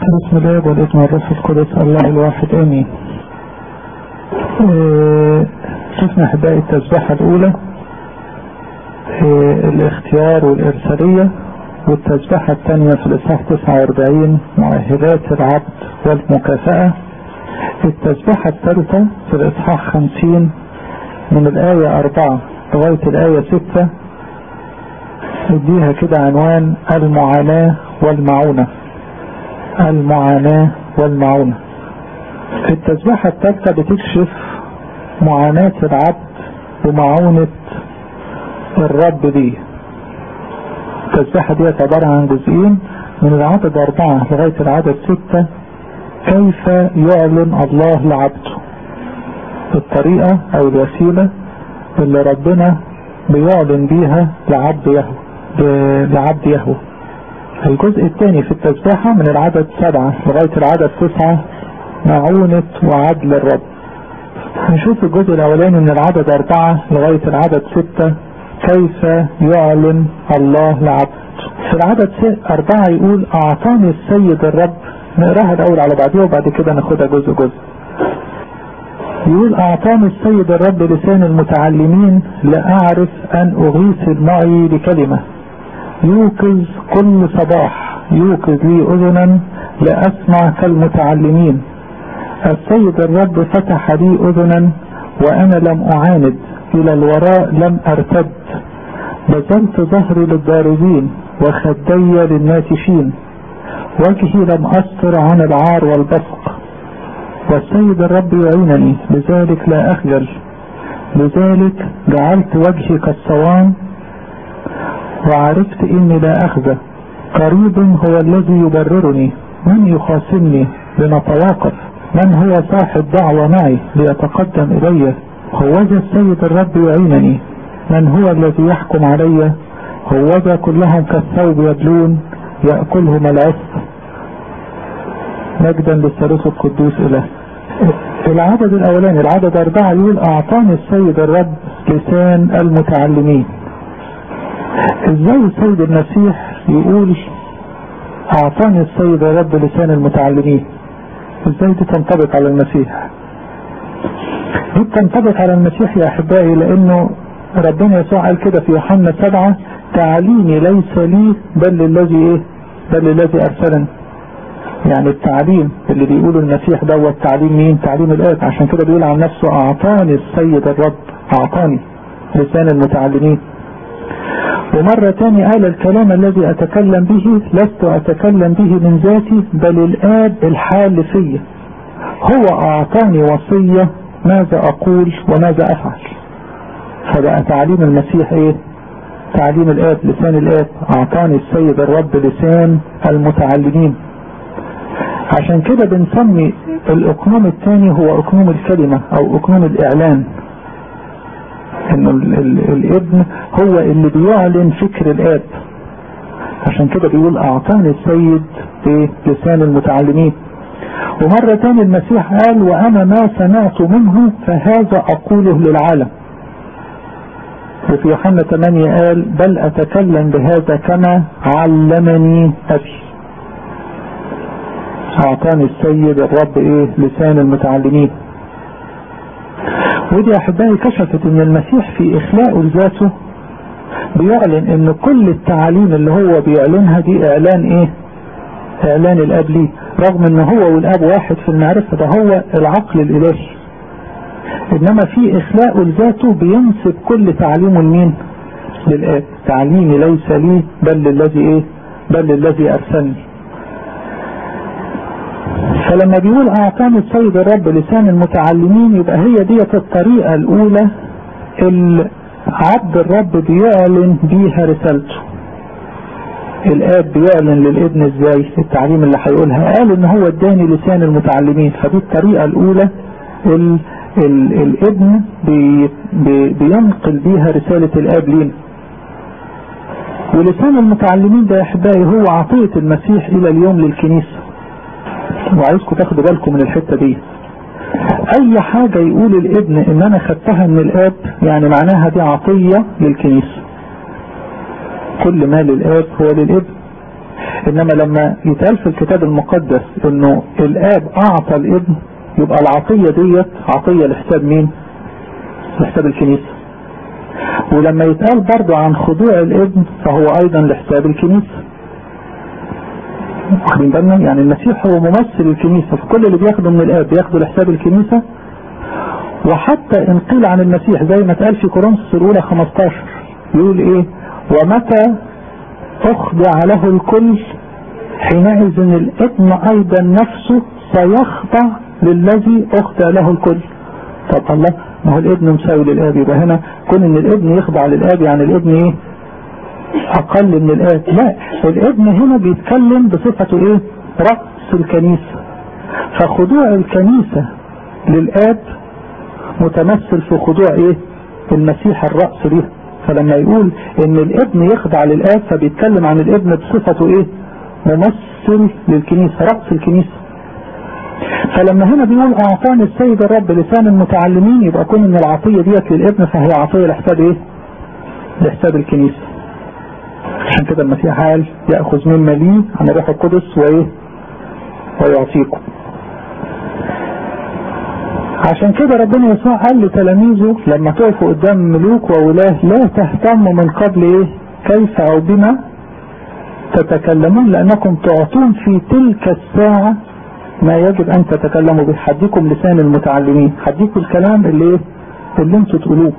بسم الله والابن والروح القدس الله الواحد امين إيه شفنا احبائي التسبيحة الاولى إيه الاختيار والارسالية والتسبيحة الثانية في الاصحاح 49 مؤهلات العبد والمكافأة التسبيحة الثالثة في الاصحاح 50 من الاية 4 لغاية الاية 6 اديها كده عنوان المعاناة والمعونة المعاناة والمعونة التسبيحة الثالثة بتكشف معاناة العبد ومعونة الرب ليه التسبيحة دي عبارة عن جزئين من العدد أربعة لغاية العدد ستة كيف يعلن الله لعبده الطريقة أو الوسيلة اللي ربنا بيعلن بيها لعبد يهوه لعبد يهوه الجزء الثاني في التسبيحة من العدد سبعة لغاية العدد تسعة معونة وعدل الرب نشوف الجزء الأولاني من العدد أربعة لغاية العدد ستة كيف يعلن الله لعبد في العدد أربعة يقول أعطاني السيد الرب نقراها الأول على بعضها وبعد كده ناخدها جزء جزء يقول أعطاني السيد الرب لسان المتعلمين لأعرف أن أغيث المعي لكلمة يوقظ كل صباح يوقظ لي أذنا لأسمع كالمتعلمين السيد الرب فتح لي أذنا وأنا لم أعاند إلى الوراء لم أرتد بذلت ظهري للضاربين وخدي للناتشين وجهي لم أستر عن العار والبصق والسيد الرب يعينني لذلك لا أخجل لذلك جعلت وجهي كالصوان وعرفت اني لا اخذ قريب هو الذي يبررني من يخاصمني لنتواقف من هو صاحب دعوة معي ليتقدم الي هوذا السيد الرب يعينني من هو الذي يحكم علي هوذا كلهم كالثوب يبلون يأكلهم العصف مجدا للثالوث القدوس اله العدد الاولاني العدد اربعة يقول اعطاني السيد الرب لسان المتعلمين ازاي السيد المسيح يقول اعطاني السيد الرب لسان المتعلمين ازاي دي تنطبق على المسيح دي تنطبق على المسيح يا احبائي لانه ربنا يسوع قال كده في يوحنا سبعة تعليمي ليس لي بل للذي ايه بل للذي ارسلني يعني التعليم اللي بيقوله المسيح ده هو التعليم مين تعليم الاب عشان كده بيقول عن نفسه اعطاني السيد الرب اعطاني لسان المتعلمين ومرة تاني قال الكلام الذي أتكلم به لست أتكلم به من ذاتي بل الآب الحال فيا هو أعطاني وصية ماذا أقول وماذا أفعل فبقى تعليم المسيح إيه تعليم الآب لسان الآب أعطاني السيد الرب لسان المتعلمين عشان كده بنسمي الأقنوم الثاني هو أقنوم الكلمة أو أقنوم الإعلان انه الابن هو اللي بيعلن فكر الاب عشان كده بيقول اعطاني السيد بلسان المتعلمين ومرة تاني المسيح قال وانا ما سمعت منه فهذا اقوله للعالم وفي يوحنا 8 قال بل اتكلم بهذا كما علمني ابي اعطاني السيد الرب ايه لسان المتعلمين ودي احبائي كشفت ان المسيح في اخلاقه لذاته بيعلن ان كل التعاليم اللي هو بيعلنها دي اعلان ايه اعلان الاب ليه رغم ان هو والاب واحد في المعرفة ده هو العقل الالهي انما في اخلاقه لذاته بينسب كل تعليمه لمين للاب تعليمي ليس لي بل للذي ايه بل للذي ارسلني فلما بيقول اعطاني السيد الرب لسان المتعلمين يبقى هي ديت الطريقة الاولى اللي عبد الرب بيعلن بيها رسالته الاب بيعلن للابن ازاي التعليم اللي هيقولها قال ان هو اداني لسان المتعلمين فدي الطريقة الاولى ال ال الابن بي بي بينقل بيها رسالة الاب لينا ولسان المتعلمين ده يا احبائي هو عطية المسيح الى اليوم للكنيسة وعايزكم تاخدوا بالكم من الحتة دي اي حاجة يقول الابن ان انا خدتها من الاب يعني معناها دي عطية للكنيسة كل ما للاب هو للابن انما لما يتقال في الكتاب المقدس انه الاب اعطى الابن يبقى العطية ديت عطية لحساب مين لحساب الكنيسة ولما يتقال برضه عن خضوع الابن فهو ايضا لحساب الكنيسة واخدين بالنا يعني المسيح هو ممثل الكنيسة فكل اللي بياخده من الاب بياخده لحساب الكنيسة وحتى ان قيل عن المسيح زي ما اتقال في كورنثوس الاولى 15 يقول ايه ومتى اخضع له الكل حينئذ الابن ايضا نفسه سيخضع للذي اخضع له الكل طب الله ما هو الابن مساوي للاب يبقى هنا كون ان الابن يخضع للاب يعني الابن ايه اقل من الاب لا الابن هنا بيتكلم بصفته ايه رأس الكنيسة فخضوع الكنيسة للاب متمثل في خضوع ايه المسيح الرأس ليه فلما يقول ان الابن يخضع للاب فبيتكلم عن الابن بصفته ايه ممثل للكنيسة رأس الكنيسة فلما هنا بيقول اعطاني السيد الرب لسان المتعلمين يبقى كون ان العطية ديت للابن فهي عطية لحساب ايه لحساب الكنيسة عشان كده المسيح قال يأخذ مما لي عن الروح القدس وايه ويعطيكم عشان كده ربنا يسوع قال لتلاميذه لما تقفوا قدام ملوك وولاه لا تهتموا من قبل ايه كيف او بما تتكلمون لانكم تعطون في تلك الساعة ما يجب ان تتكلموا به حديكم لسان المتعلمين حديكم الكلام اللي ايه اللي انتوا تقولوه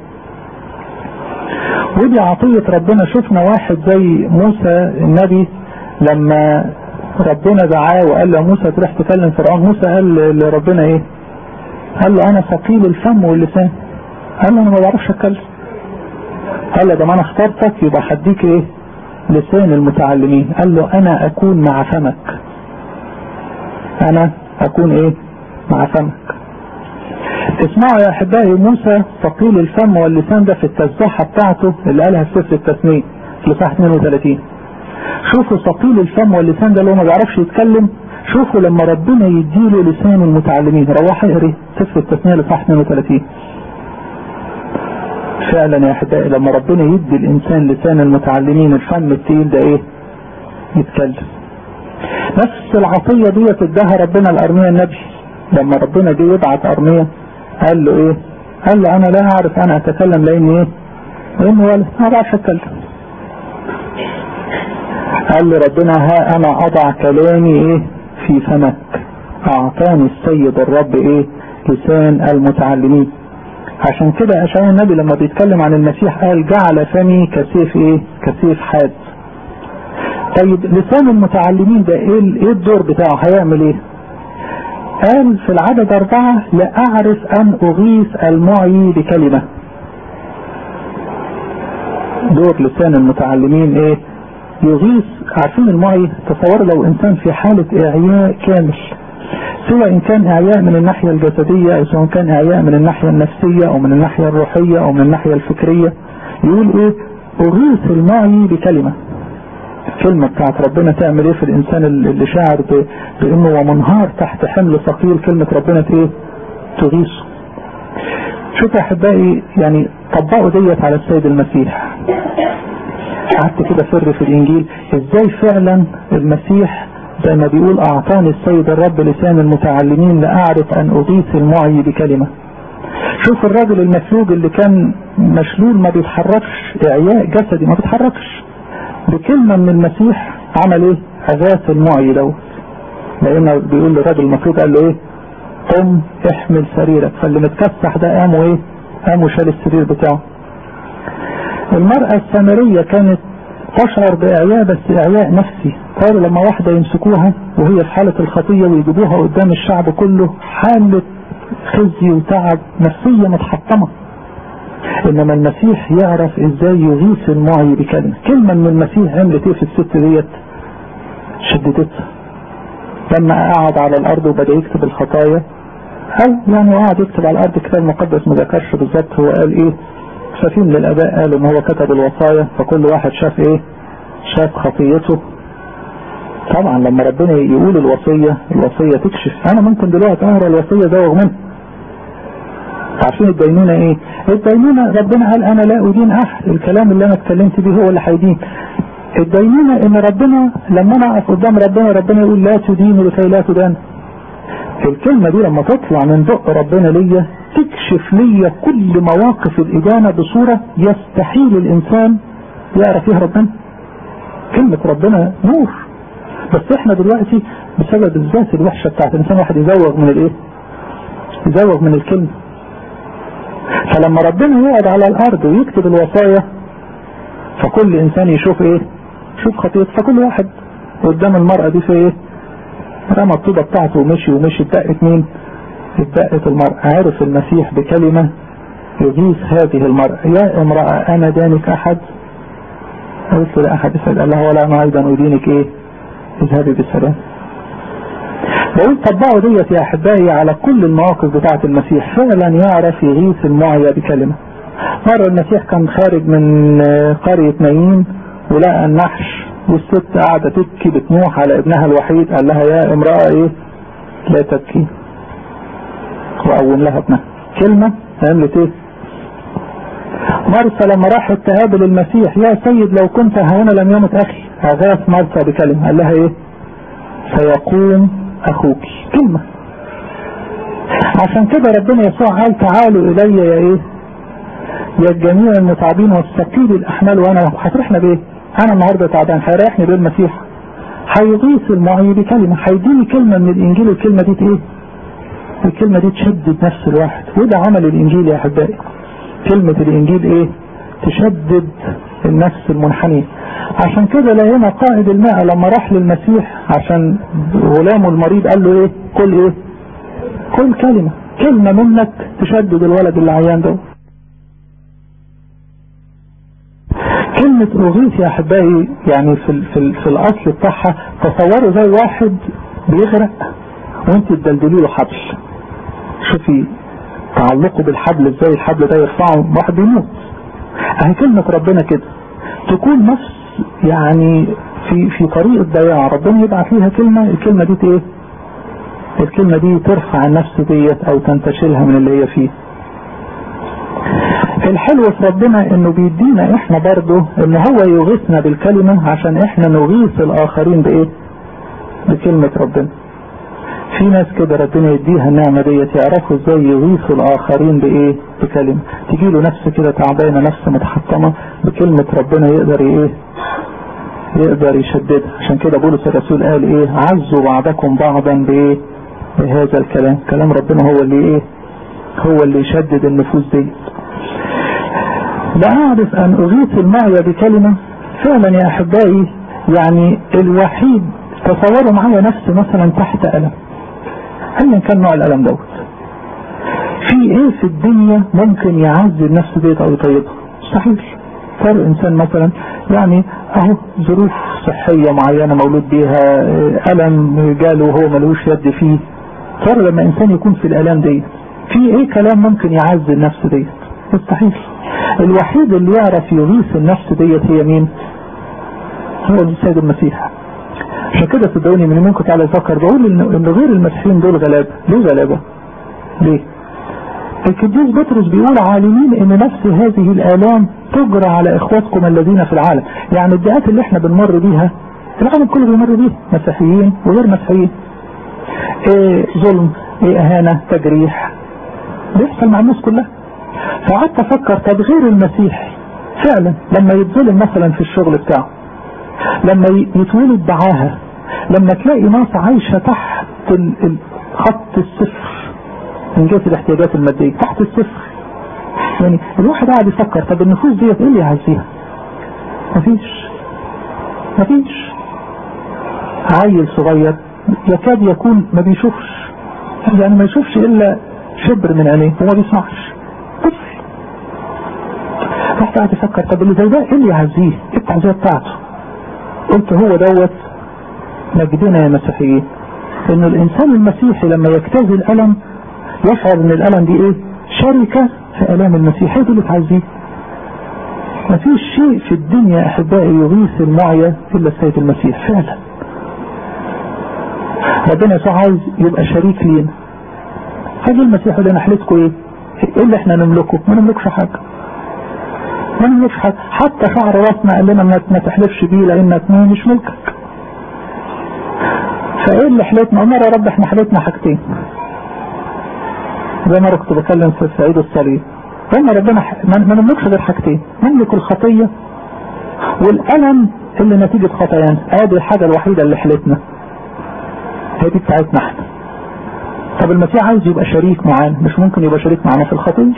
ودي عطية ربنا شفنا واحد زي موسى النبي لما ربنا دعاه وقال له موسى تروح تكلم فرعون موسى قال لربنا ايه قال له انا ثقيل الفم واللسان قال له انا ما بعرفش اتكلم قال له ده ما انا اخترتك يبقى هديك ايه لسان المتعلمين قال له انا اكون مع فمك انا اكون ايه مع فمك اسمعوا يا احبائي موسى ثقيل الفم واللسان ده في التسبيحه بتاعته اللي قالها في سفر التثنيه في الاصحاح 32 شوفوا ثقيل الفم واللسان ده اللي هو ما بيعرفش يتكلم شوفوا لما ربنا يديله لسان المتعلمين روح اقري سفر التثنيه الاصحاح 32 فعلا يا احبائي لما ربنا يدي الانسان لسان المتعلمين الفم التقيل ده ايه يتكلم نفس العطيه ديت اداها ربنا لارميا النبي لما ربنا جه يبعت ارميا قال له ايه قال له انا لا اعرف انا اتكلم لاني ايه لاني ولا ما بعرفش اتكلم قال له ربنا ها انا اضع كلامي ايه في فمك اعطاني السيد الرب ايه لسان المتعلمين عشان كده اشعياء النبي لما بيتكلم عن المسيح قال جعل فمي كسيف ايه كسيف حاد طيب لسان المتعلمين ده ايه ايه الدور بتاعه هيعمل ايه قال في العدد أربعة لأعرف أن أغيث المعي بكلمة دور لسان المتعلمين ايه يغيث عارفين المعي تصوروا لو انسان في حالة اعياء كامل سواء ان كان اعياء من الناحية الجسدية او سواء كان اعياء من الناحية النفسية او من الناحية الروحية او من الناحية الفكرية يقول ايه اغيث المعي بكلمة الكلمة بتاعت ربنا تعمل ايه في الانسان اللي شاعر بانه ومنهار تحت حمل ثقيل كلمة ربنا ايه تغيثه شوف يا احبائي يعني طبقوا ديت على السيد المسيح قعدت كده فر في الانجيل ازاي فعلا المسيح زي ما بيقول اعطاني السيد الرب لسان المتعلمين لاعرف ان اغيث المعي بكلمة شوف الراجل المسلوج اللي كان مشلول ما بيتحركش اعياء جسدي ما بيتحركش بكلمة من المسيح عمل ايه اغاث المعي دوت لان بيقول للراجل المفروض قال له ايه قم احمل سريرك فاللي متكسح ده قام وايه قام وشال السرير بتاعه المرأة السامرية كانت تشعر بإعياء بس إعياء نفسي قالوا لما واحدة يمسكوها وهي في حالة الخطية ويجيبوها قدام الشعب كله حالة خزي وتعب نفسية متحطمة إنما المسيح يعرف إزاي يغيث المعي بكلمة كلمة من المسيح عملت إيه في الست ديت شددتها لما قعد على الأرض وبدأ يكتب الخطايا أو يعني قعد يكتب على الأرض كتاب مقدس ما ذكرش بالظبط هو قال إيه ففي من الاباء قالوا ان هو كتب الوصايا فكل واحد شاف ايه شاف خطيته طبعا لما ربنا يقول الوصية الوصية تكشف انا ممكن دلوقتي اقرا الوصية ده منها عارفين الدينونة ايه الدينونة ربنا قال انا لا ادين احد الكلام اللي انا اتكلمت بيه هو اللي هيدين الدينونة ان ربنا لما انا اقف قدام ربنا ربنا يقول لا تدين لكي لا تدان الكلمة دي لما تطلع من بق ربنا ليا تكشف ليا كل مواقف الإدانة بصورة يستحيل الإنسان يعرف يهرب منها كلمة ربنا نور بس احنا دلوقتي بسبب الذات الوحشة بتاعت الإنسان واحد يزوغ من الإيه يزوغ من الكلمة فلما ربنا يقعد على الأرض ويكتب الوصايا فكل إنسان يشوف إيه يشوف خطيئته فكل واحد قدام المرأة دي في إيه رمى الطوبة بتاعته ومشي ومشي اتبقت مين اتبقت المرأة عرف المسيح بكلمة يغيث هذه المرأة يا امرأة انا دانك احد قلت لا احد اسأل قال لها ولا انا ايضا ادينك ايه اذهبي بالسلام بقول طبقوا ديت يا احبائي على كل المواقف بتاعة المسيح فعلا يعرف يغيث المعيا بكلمة مرة المسيح كان خارج من قرية نايين ولقى النحش والست قاعدة تبكي بتنوح على ابنها الوحيد قال لها يا امرأة ايه لا تبكي وقوم لها ابنها كلمة عملت ايه مرسى لما راحت تقابل المسيح يا سيد لو كنت هنا لم يمت اخي اغاث مرسى بكلمة قال لها ايه سيقوم اخوك كلمة عشان كده ربنا يسوع قال تعالوا الي يا ايه يا الجميع المتعبين والثقيل الاحمال وانا هتريحنا بايه انا النهاردة تعبان هيريحني بايه المسيح هيغيث المعي بكلمة هيديني كلمة من الانجيل الكلمة دي ايه الكلمة دي تشدد نفس الواحد وده عمل الانجيل يا احبائي كلمة الانجيل ايه تشدد النفس المنحنية عشان كده لقينا قائد الماء لما راح للمسيح عشان غلامه المريض قال له ايه كل ايه كل كلمة كلمة منك تشدد الولد اللي عيان ده كلمة أغيث يا أحبائي يعني في, ال في, ال في الأصل بتاعها تصوروا زي واحد بيغرق وانت تدلدلي له حبل شوفي تعلقه بالحبل ازاي الحبل ده يرفعه واحد بيموت اهي كلمة ربنا كده تكون نفس يعني في في طريق الضياع ربنا يبعت فيها كلمة الكلمة دي ايه الكلمة دي ترفع النفس ديت او تنتشلها من اللي هي فيه الحلو في ربنا انه بيدينا احنا برضه ان هو يغيثنا بالكلمة عشان احنا نغيث الاخرين بايه بكلمة ربنا في ناس كده ربنا يديها النعمة ديت يعرفوا ازاي يغيثوا الاخرين بايه بكلمة تجي له نفس كده تعبانة نفس متحطمة بكلمة ربنا يقدر ايه يقدر يشددها عشان كده بولس الرسول قال ايه عزوا بعضكم بعضا بايه بهذا الكلام كلام ربنا هو اللي ايه هو اللي يشدد النفوس دي لا اعرف ان اغيث المعيا بكلمة فعلا يا احبائي يعني الوحيد تصوروا معايا نفسي مثلا تحت ألم ايا كان نوع الألم دوت في ايه في الدنيا ممكن يعزي النفس ديت او يطيبها مستحيل صار انسان مثلا يعني اهو ظروف صحية معينة مولود بيها ألم جاله وهو ملوش يد فيه صار لما انسان يكون في الالام ديت في ايه كلام ممكن يعزي النفس ديت مستحيل الوحيد اللي يعرف يغيث النفس ديت هي مين هو السيد المسيح عشان كده صدقوني من يومين كنت على افكر بقول ان غير المسيحيين دول غلابه ليه غلابه ليه القديس بطرس بيقول عالمين ان نفس هذه الالام تجرى على اخواتكم الذين في العالم يعني الدعاءات اللي احنا بنمر بيها العالم كله بيمر بيها مسيحيين وغير مسيحيين ايه ظلم ايه اهانه تجريح بيحصل مع الناس كلها فقعدت افكر طب غير المسيح فعلا لما يتظلم مثلا في الشغل بتاعه لما يتولد بعاهة لما تلاقي ناس عايشة تحت خط الصفر من جهة الاحتياجات المادية تحت الصفر يعني الواحد قاعد يفكر طب النفوس ديت ايه اللي يعزيها مفيش مفيش عيل صغير يكاد يكون ما بيشوفش يعني ما يشوفش الا شبر من عينيه وما بيسمعش طفل رحت قاعد افكر طب اللي زي ده ايه اللي يعزيه ايه التعزيه بتاعته قلت هو دوت مجدنا يا مسيحيين ان الانسان المسيحي لما يجتاز الالم يشعر ان الالم دي ايه شركة في الام المسيح هي دي اللي تعزيه مفيش شيء في الدنيا احبائي يغيث المعيا الا السيد المسيح فعلا ربنا يسوع عايز يبقى شريك لينا فجي المسيح يقول لنا حلتكم ايه ايه اللي احنا نملكه ما نملكش حاجه ما نملكش حاجة حتى شعر راسنا قال لنا ما تحلفش بيه لانك مش ملكك فايه اللي حلتنا قلنا يا رب احنا حلتنا حاجتين زي ما كنت بكلم في عيد الصليب قلنا ربنا ما نملكش غير حاجتين نملك الخطية والألم اللي نتيجة خطايانا ادي الحاجة الوحيدة اللي حلتنا هي دي بتاعتنا احنا طب المسيح عايز يبقى شريك معانا مش ممكن يبقى شريك معانا في الخطية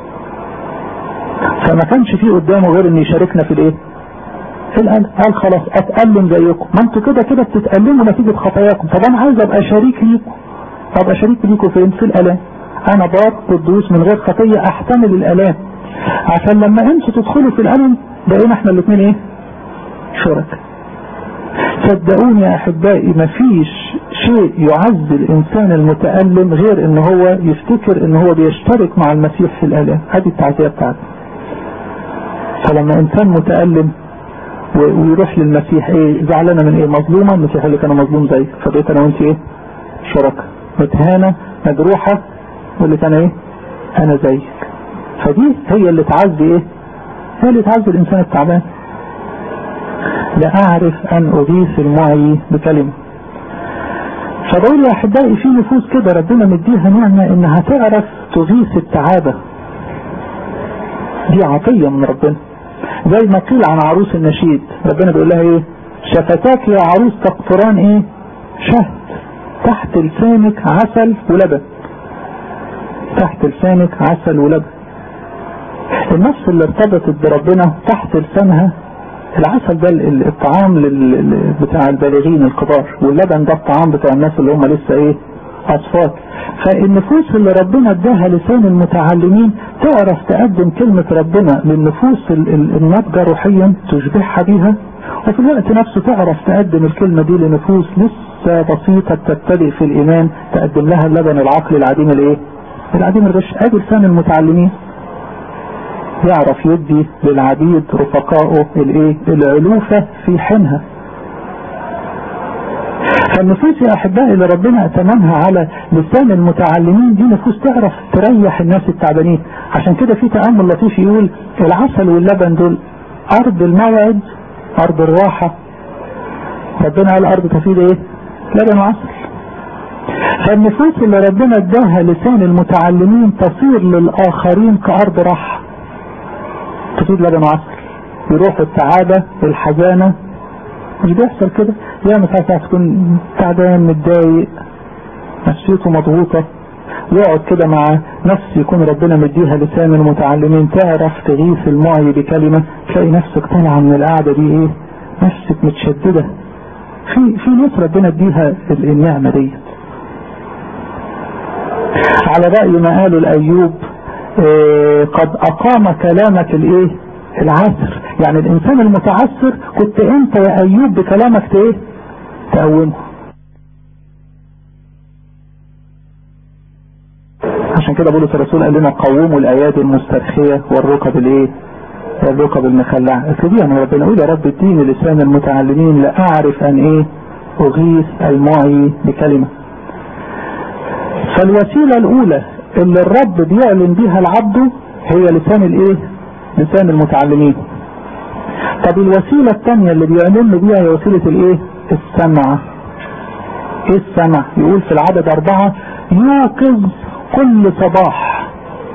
فما كانش فيه قدامه غير ان يشاركنا في الايه في الألم قال خلاص اتألم زيكم ما انتوا كده كده بتتألموا نتيجة خطاياكم طب انا عايز ابقى شريك ليكم ابقى شريك ليكم فين في الالام انا بار قدوس من غير خطية احتمل الالام عشان لما انتوا تدخلوا في الالم بقينا احنا الاثنين ايه شركاء صدقوني يا احبائي مفيش شيء يعز الانسان المتألم غير ان هو يفتكر ان هو بيشترك مع المسيح في الالام هذه التعزية بتاعته فلما انسان متألم ويروح للمسيح ايه زعلانه من ايه مظلومه المسيح اللي كان مظلوم زيك فبقيت انا وانت ايه شركاء متهانه مجروحه واللي كان ايه انا زيك فدي هي اللي تعزي ايه هي اللي تعزي الانسان التعبان لا اعرف ان اغيث المعي بكلمه فبقول يا احبائي في نفوس كده ربنا مديها نعمه انها تعرف تغيث التعابه دي عطيه من ربنا زي ما قيل عن عروس النشيد ربنا بيقول لها ايه شفتاك يا عروس تقطران ايه شهد تحت لسانك عسل ولبن تحت لسانك عسل ولبن النفس اللي ارتبطت بربنا تحت لسانها العسل ده الطعام بتاع البالغين الكبار واللبن ده الطعام بتاع الناس اللي هم لسه ايه اطفال فالنفوس اللي ربنا اداها لسان المتعلمين تعرف تقدم كلمة ربنا للنفوس الناضجة روحيا تشبهها بيها وفي الوقت نفسه تعرف تقدم الكلمة دي لنفوس لسه بسيطة تبتدئ في الإيمان تقدم لها اللبن العقل العديم الايه العديم الغش ادي لسان المتعلمين يعرف يدي للعبيد رفقائه الايه العلوفة في حينها فالنفوس يا احبائي اللي ربنا اتممها على لسان المتعلمين دي نفوس تعرف تريح الناس التعبانين عشان كده في تأمل لطيف يقول العسل واللبن دول ارض الموعد ارض الراحة ربنا قال ارض تفيد ايه لبن وعسل فالنفوس اللي ربنا اداها لسان المتعلمين تصير للاخرين كارض راحة تفيد لبن وعسل يروحوا السعادة الحزانة مش بيحصل كده يا مساعدة تكون تعبان متضايق نفسيته مضغوطة يقعد كده مع نفس يكون ربنا مديها لسان المتعلمين تعرف تغيث المعي بكلمة تلاقي نفسك طالعة من القعدة دي ايه نفسك متشددة في في ناس ربنا اديها النعمة دي على رأي ما قالوا الأيوب إيه قد أقام كلامك الايه العسر يعني الإنسان المتعسر كنت أنت يا أيوب بكلامك ايه تقومه عشان كده بولس الرسول قال لنا قوموا الأيادي المسترخية والركب الايه الركب المخلعة اكتبيها من ربنا قول يا رب اديني لسان المتعلمين لأعرف أن ايه أغيث المعي بكلمة فالوسيلة الأولى اللي الرب بيعلن بيها العبد هي لسان الايه لسان المتعلمين طب الوسيلة الثانية اللي بيعلن بيها هي وسيلة الايه السمع ايه السمع يقول في العدد اربعة يوقظ كل صباح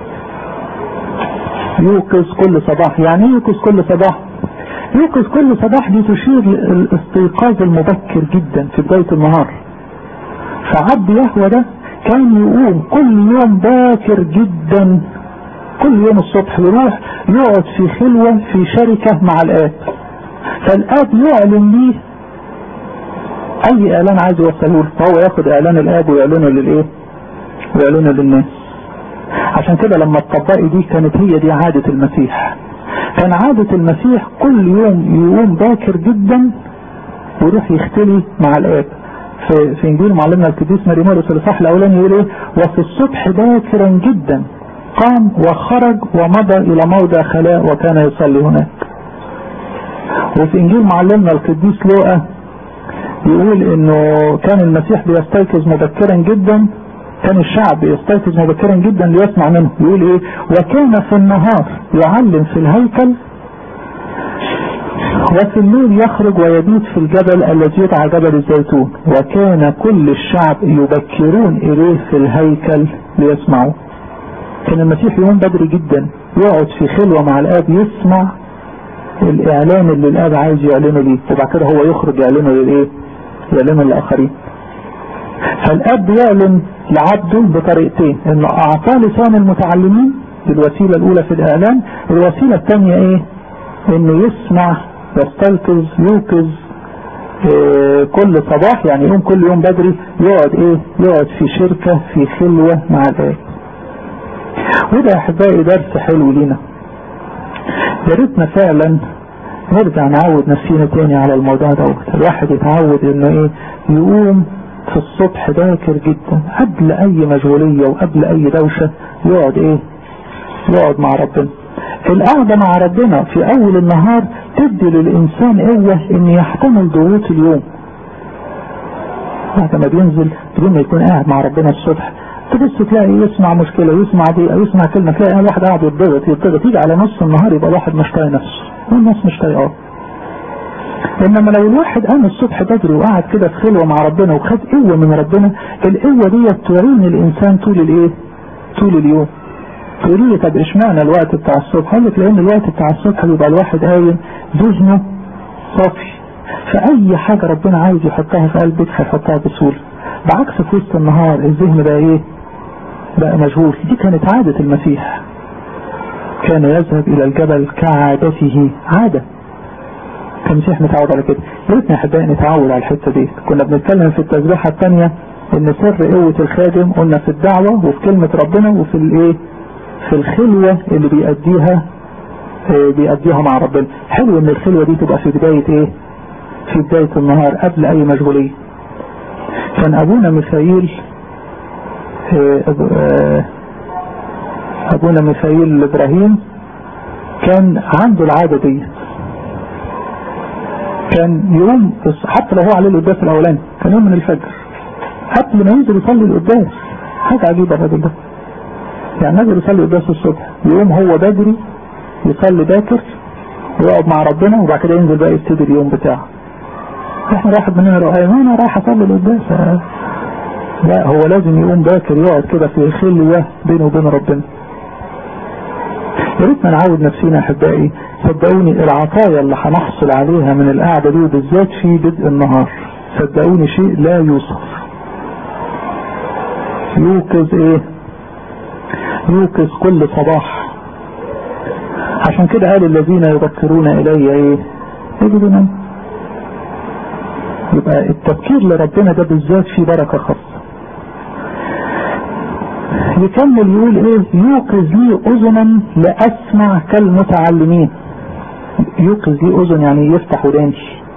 يوقظ كل صباح يعني ايه يوقظ كل صباح يوقظ كل صباح دي تشير للاستيقاظ المبكر جدا في بداية النهار فعبد يهوى ده كان يقوم كل يوم باكر جدا كل يوم الصبح يروح يقعد في خلوة في شركة مع الآب فالآب يعلن ليه أي إعلان عايز يوصله له فهو ياخد إعلان الآب ويعلنه للإيه؟ ويعلنه للناس عشان كده لما الطبائي دي كانت هي دي عادة المسيح كان عادة المسيح كل يوم يقوم باكر جدا ويروح يختلي مع الآب في, في انجيل معلمنا القديس مريمورس الاصحاح الاولاني يقول ايه وفي الصبح باكرا جدا قام وخرج ومضى الى موضع خلاء وكان يصلي هناك وفي انجيل معلمنا القديس لوقا يقول انه كان المسيح بيستيقظ مبكرا جدا كان الشعب يستيقظ مبكرا جدا ليسمع منه يقول ايه وكان في النهار يعلم في الهيكل وفي الليل يخرج ويبيت في الجبل الذي يدعى جبل الزيتون وكان كل الشعب يبكرون إليه في الهيكل ليسمعوا كان المسيح يوم بدري جدا يقعد في خلوة مع الآب يسمع الإعلان اللي الآب عايز يعلنه ليه وبعد كده هو يخرج يعلنه للإيه يعلنه للآخرين فالآب يعلن لعبده بطريقتين إنه أعطاه لسان المتعلمين الوسيلة الأولى في الإعلان الوسيلة الثانية إيه إنه يسمع يستيقظ يوقظ إيه كل صباح يعني يوم كل يوم بدري يقعد إيه يقعد في شركة في خلوة مع الآب وده أحبائي درس حلو لينا يا ريتنا فعلا نرجع نعود نفسينا تاني على الموضوع دوت الواحد يتعود انه ايه يقوم في الصبح باكر جدا قبل اي مشغولية وقبل اي دوشة يقعد ايه يقعد مع ربنا القعدة مع ربنا في اول النهار تدي للانسان قوة ان يحتمل ضغوط اليوم بعد ما بينزل بدون ما يكون قاعد مع ربنا الصبح تبص تلاقي يسمع مشكلة يسمع دي يسمع كلمة تلاقي واحد قاعد يتضغط يتضغط يجي على نص النهار يبقى الواحد مش طايق نفسه والناس مش طايقاه انما لو الواحد قام الصبح بدري وقعد كده في خلوة مع ربنا وخد قوة من ربنا القوة دي تعين الانسان طول الايه طول اليوم تقولي لي طب اشمعنى الوقت بتاع الصبح قال لك لان الوقت بتاع الصبح بيبقى الواحد قايم ذهنه صافي فاي حاجة ربنا عايز يحطها في قلبك هيحطها بسهولة بعكس في وسط النهار الذهن بقى ايه بقى مشغول دي كانت عادة المسيح كان يذهب الى الجبل كعادته عادة كان المسيح متعود على كده ليتنا احبائي نتعود على الحتة دي كنا بنتكلم في التسبيحة الثانية ان سر قوة الخادم قلنا في الدعوة وفي كلمة ربنا وفي الايه في الخلوة اللي بيأديها اه بيأديها مع ربنا حلو ان الخلوة دي تبقى في بداية ايه في بداية النهار قبل اي مشغولية كان ابونا ميخائيل ابونا ميخائيل ابراهيم كان عنده العادة دي كان يوم حتى لو هو عليه القداس الاولاني كان يوم من الفجر قبل ما ينزل يصلي القداس حاجة عجيبة الراجل ده يعني نزل يصلي القداس الصبح يقوم هو بدري يصلي باكر ويقعد مع ربنا وبعد كده ينزل بقى يبتدي اليوم بتاعه احنا واحد مننا لو قال انا رايح اصلي القداس لا هو لازم يقوم باكر يقعد كده في خلوة بينه وبين ربنا يا ريتنا نعود نفسينا احبائي صدقوني العطايا اللي هنحصل عليها من القعدة دي بالذات في بدء النهار صدقوني شيء لا يوصف يوقظ ايه يوقظ كل صباح عشان كده قال الذين يبكرون الي ايه يجدون يبقى التفكير لربنا ده بالذات فيه بركة خاصة يكمل يقول ايه يوقظ لي اذنا لاسمع كالمتعلمين يوقظ لي اذن يعني يفتح وداني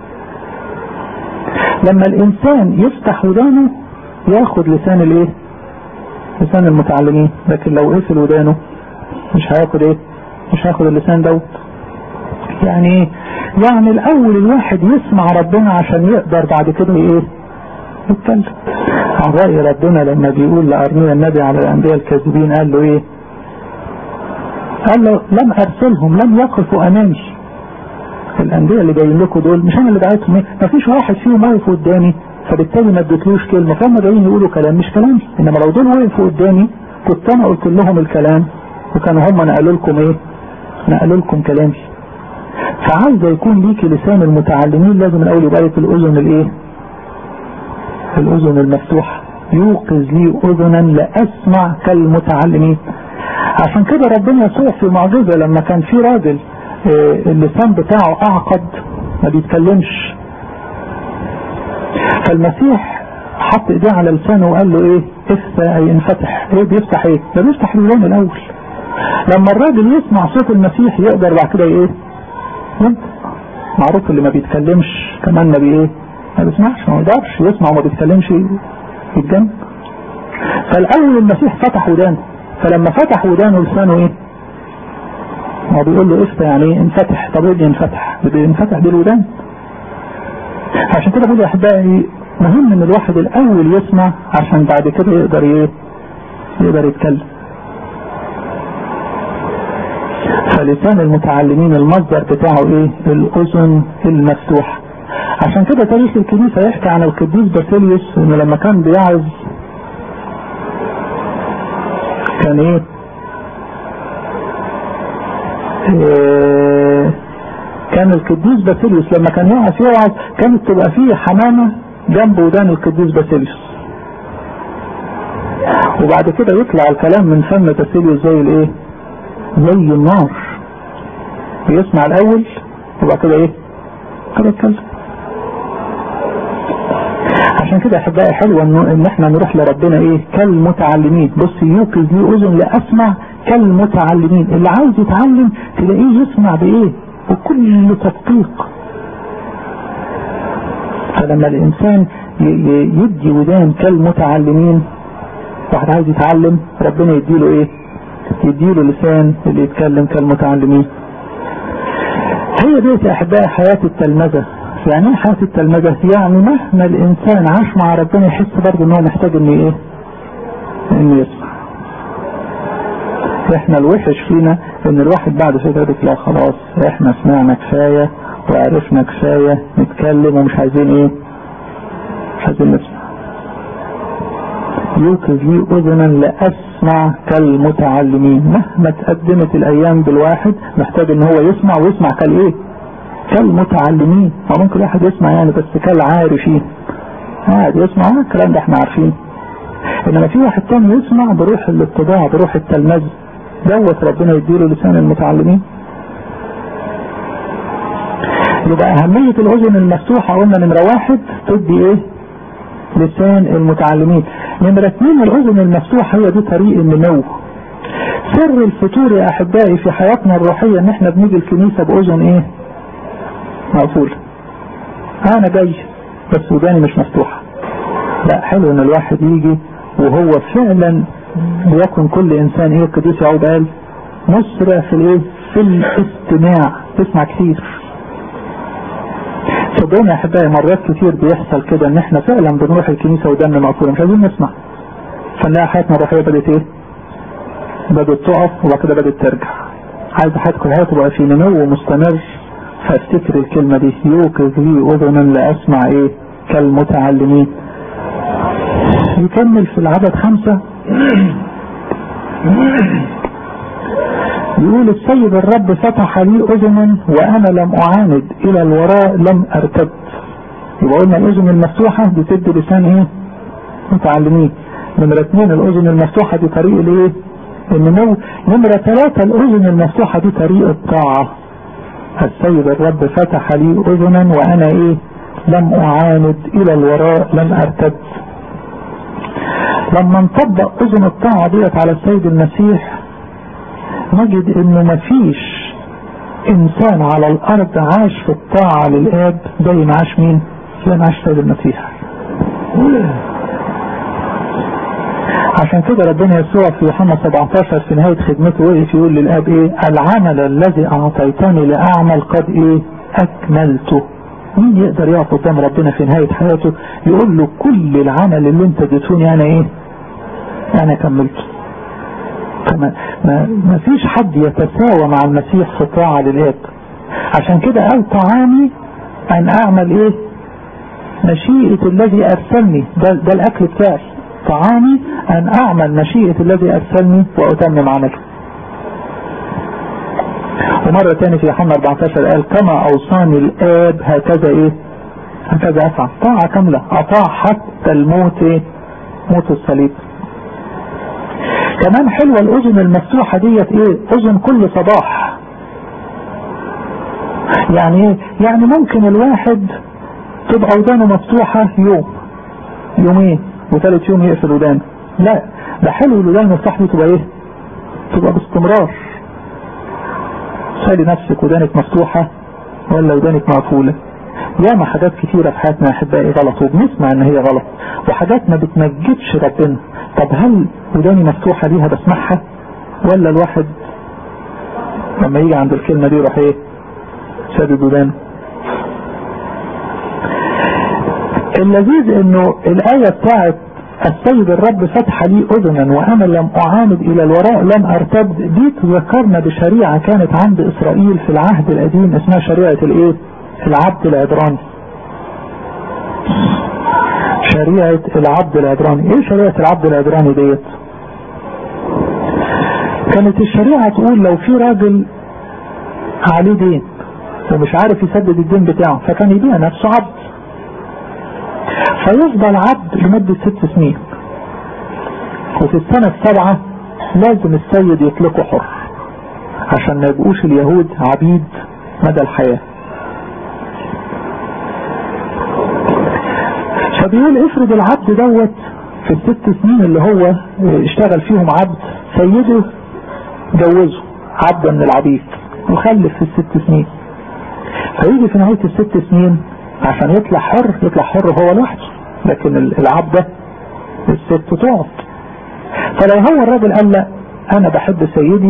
لما الانسان يفتح ودانه ياخد لسان الايه لسان المتعلمين لكن لو قفل ودانه مش هياخد ايه مش هياخد اللسان دوت يعني ايه يعني الاول الواحد يسمع ربنا عشان يقدر بعد كده ايه يتكلم عن رأي ربنا لما بيقول لأرميا النبي على الأنبياء الكاذبين قال له ايه قال له لم ارسلهم لم يقفوا امامي الانبياء اللي جايين لكم دول مش انا اللي دعيتهم ايه مفيش واحد فيهم واقف قدامي فبالتالي ما اديتلوش كلمه فهم جايين يقولوا كلام مش كلامي انما لو دول وقفوا قدامي كنت انا قلت لهم الكلام وكانوا هم نقلوا لكم ايه نقلوا لكم كلامي فعايزه يكون ليك لسان المتعلمين لازم الاول يبقى لك الاذن الايه الاذن المفتوحه يوقظ لي اذنا لاسمع كالمتعلمين عشان كده ربنا يسوع في معجزه لما كان في راجل اللسان بتاعه اعقد ما بيتكلمش فالمسيح حط ايديه على لسانه وقال له ايه افتح اي انفتح ايه بيفتح ايه ده بيفتح اللسان الاول لما الراجل يسمع صوت المسيح يقدر بعد كده ايه معروف اللي ما بيتكلمش كمان ما بي ايه ما بيسمعش ما يقدرش يسمع وما بيتكلمش يتجنن فالاول المسيح فتح ودانه فلما فتح ودانه لسانه ايه هو بيقول له افتح يعني ايه انفتح طب ايه ينفتح بينفتح بالودان عشان كده بقول يا احبائي مهم ان الواحد الاول يسمع عشان بعد كده يقدر ايه يقدر يتكلم فلسان المتعلمين المصدر بتاعه ايه الاذن المفتوحة عشان كده تاريخ الكنيسة يحكي عن القديس باسيليوس انه لما كان بيعظ كان ايه, إيه كان القديس باسيليوس لما كان يقف يوعظ كانت تبقى فيه حمامة جنب ودان القديس باسيليوس وبعد كده يطلع الكلام من فم باسيليوس زي الايه زي النار بيسمع الاول وبعد كده ايه كده يتكلم عشان كده احبائي حلوة ان احنا نروح لربنا ايه كالمتعلمين بص يوقظ لي اذن لاسمع كالمتعلمين اللي عاوز يتعلم تلاقيه يسمع بايه بكل تدقيق فلما الانسان يدي ودان كالمتعلمين واحد عايز يتعلم ربنا يديله ايه يديله لسان اللي يتكلم كالمتعلمين هي ديت يا احبائي حياة التلمذة يعني ايه حياة التلمذة يعني مهما الانسان عاش مع ربنا يحس برضه ان هو محتاج ان ايه انه يسمع احنا الوحش فينا ان الواحد بعد كده يقول لا خلاص احنا سمعنا كفاية وعرفنا كفاية نتكلم ومش عايزين ايه مش عايزين نسمع يوقظ لي اذنا لاسمع كالمتعلمين مهما تقدمت الايام بالواحد محتاج ان هو يسمع ويسمع كالايه كالمتعلمين ما ممكن واحد يسمع يعني بس كالعارفين قاعد يسمع الكلام ده احنا عارفين انما في واحد تاني يسمع بروح الاتباع بروح التلمذ دوت ربنا يديله لسان المتعلمين يبقى اهمية الاذن المفتوحة قلنا نمرة واحد تدي ايه لسان المتعلمين نمرة اثنين الاذن المفتوحة هي دي طريق النمو سر الفتور يا احبائي في حياتنا الروحية ان احنا بنيجي الكنيسة باذن ايه مقفولة انا جاي بس وداني مش مفتوحة لا حلو ان الواحد يجي وهو فعلا ليكن كل انسان ايه القديس يعود قال مسرع في الايه في الاستماع تسمع كتير صدقوني يا احبائي مرات كتير بيحصل كده ان احنا فعلا بنروح الكنيسه ودنا مقفوله مش عايزين نسمع فنلاقي حياتنا الروحيه بدات ايه؟ بدات تقف وبعد كده بدات ترجع عايز حياتكم الحياه تبقى في نمو مستمر فافتكر الكلمه دي يوقظ لي اذنا لاسمع ايه؟ كالمتعلمين يكمل في العدد خمسة يقول السيد الرب فتح لي اذنا وانا لم اعاند الى الوراء لم ارتد يبقى قلنا الاذن المفتوحة دي تدي لسان ايه متعلمين نمرة اثنين الاذن المفتوحة دي طريق الايه النمو نمرة ثلاثة الاذن المفتوحة دي طريق الطاعة السيد الرب فتح لي اذنا وانا ايه لم اعاند الى الوراء لم ارتد لما نطبق اذن الطاعة ديت على السيد المسيح نجد انه مفيش انسان على الارض عاش في الطاعة للاب زي ما عاش مين زي ما عاش السيد المسيح عشان كده ربنا يسوع في يوحنا 17 في نهاية خدمته وقف يقول للاب ايه العمل الذي اعطيتني لاعمل قد ايه اكملته مين يقدر يقف قدام ربنا في نهاية حياته يقول له كل العمل اللي انت اديتوني انا ايه انا كملته فما ما, ما فيش حد يتساوى مع المسيح في طاعة للاب عشان كده قال طعامي ان اعمل ايه مشيئة الذي ارسلني ده, ده الاكل بتاعي طعامي ان اعمل مشيئة الذي ارسلني واتمم عمله ومرة تاني في يوحنا 14 قال كما اوصاني الاب هكذا ايه هكذا افعل طاعة كاملة اطاع حتى الموت ايه موت الصليب كمان حلوة الاذن المفتوحة ديت ايه اذن كل صباح يعني ايه يعني ممكن الواحد تبقى ودانه مفتوحة يوم يومين وثالث يوم يقفل ودانه لا ده حلو الودان المفتوحة دي تبقى ايه تبقى باستمرار سالي نفسك ودانك مفتوحة ولا ودانك مقفولة ياما حاجات كتيرة في حياتنا يا احبائي غلط وبنسمع ان هي غلط وحاجات ما بتمجدش ربنا طب هل وداني مفتوحة ليها بسمعها ولا الواحد لما يجي عند الكلمة دي يروح ايه سادد ودانه اللذيذ انه الآية بتاعت السيد الرب فتح لي اذنا وانا لم اعاند الى الوراء لم ارتد دي تذكرنا بشريعة كانت عند اسرائيل في العهد القديم اسمها شريعة الايه العبد العبراني شريعة العبد العبراني ايه شريعة العبد العبراني ديت كانت الشريعة تقول لو في راجل عليه دين ومش عارف يسدد الدين بتاعه فكان يبيع نفسه عبد فيفضل عبد لمدة ست سنين وفي السنة السابعة لازم السيد يطلقه حر عشان ما يبقوش اليهود عبيد مدى الحياة فبيقول افرض العبد دوت في الست سنين اللي هو اشتغل فيهم عبد سيده جوزه عبدا من العبيد وخلف في الست سنين فيجي في نهاية الست سنين عشان يطلع حر يطلع حر هو لوحده لكن العبد ده الست تقعد فلو هو الراجل قال لا انا بحب سيدي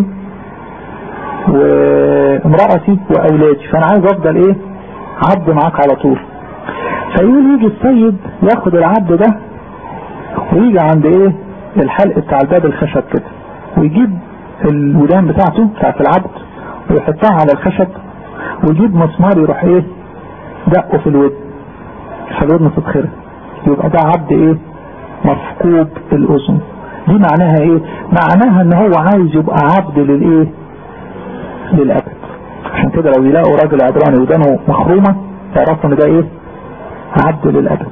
وامرأتي واولادي فانا عايز افضل ايه عبد معاك على طول فيقول يجي السيد ياخد العبد ده ويجي عند ايه الحلق بتاع الباب الخشب كده ويجيب الودان بتاعته بتاعت العبد ويحطها على الخشب ويجيب مسمار يروح ايه دقه في الود فالودن تتخرج يبقى ده عبد ايه مفقود الاذن دي معناها ايه معناها ان هو عايز يبقى عبد للايه للابد عشان كده لو يلاقوا راجل عبراني ودانه مخرومه يعرفوا ان ده ايه عبد للابد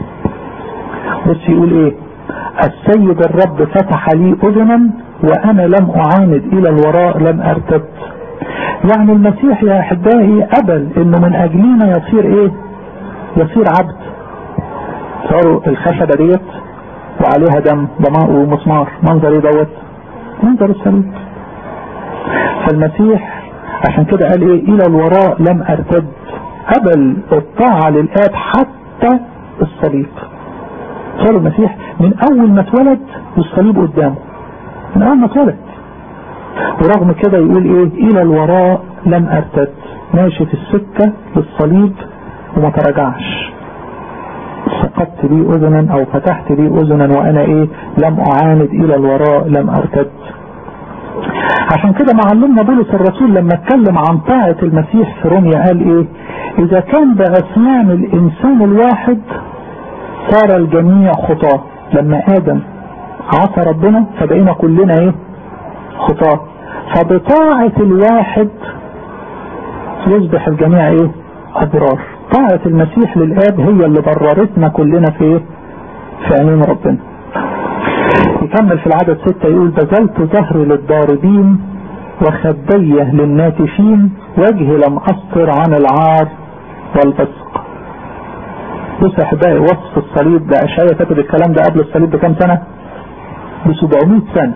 بص يقول ايه السيد الرب فتح لي اذنا وانا لم اعاند الى الوراء لم ارتد يعني المسيح يا احبائي قبل انه من اجلنا يصير ايه يصير عبد صاروا الخشبة ديت وعليها دم ضماء ومسمار منظر ايه دوت منظر الصليب فالمسيح عشان كده قال ايه الى الوراء لم ارتد قبل الطاعة للآب حتى الصليب صار المسيح من اول ما اتولد والصليب قدامه من اول ما اتولد ورغم كده يقول ايه الى الوراء لم ارتد ماشي في السكة للصليب وما تراجعش سقطت لي اذنا او فتحت لي اذنا وانا ايه لم اعاند الى الوراء لم ارتد عشان كده معلمنا بولس الرسول لما اتكلم عن طاعة المسيح في روميا قال ايه اذا كان باسنان الانسان الواحد صار الجميع خطاه لما ادم عصى ربنا فبقينا كلنا ايه خطاه فبطاعة الواحد يصبح الجميع ايه ابرار طاعة المسيح للآب هي اللي بررتنا كلنا في ايه في عينين ربنا يكمل في العدد ستة يقول بذلت ظهري للضاربين وخدي للناتفين وجهي لم أسطر عن العار والبصق بص يا احبائي وصف الصليب ده اشعيا كتب الكلام ده قبل الصليب بكام سنة ب 700 سنة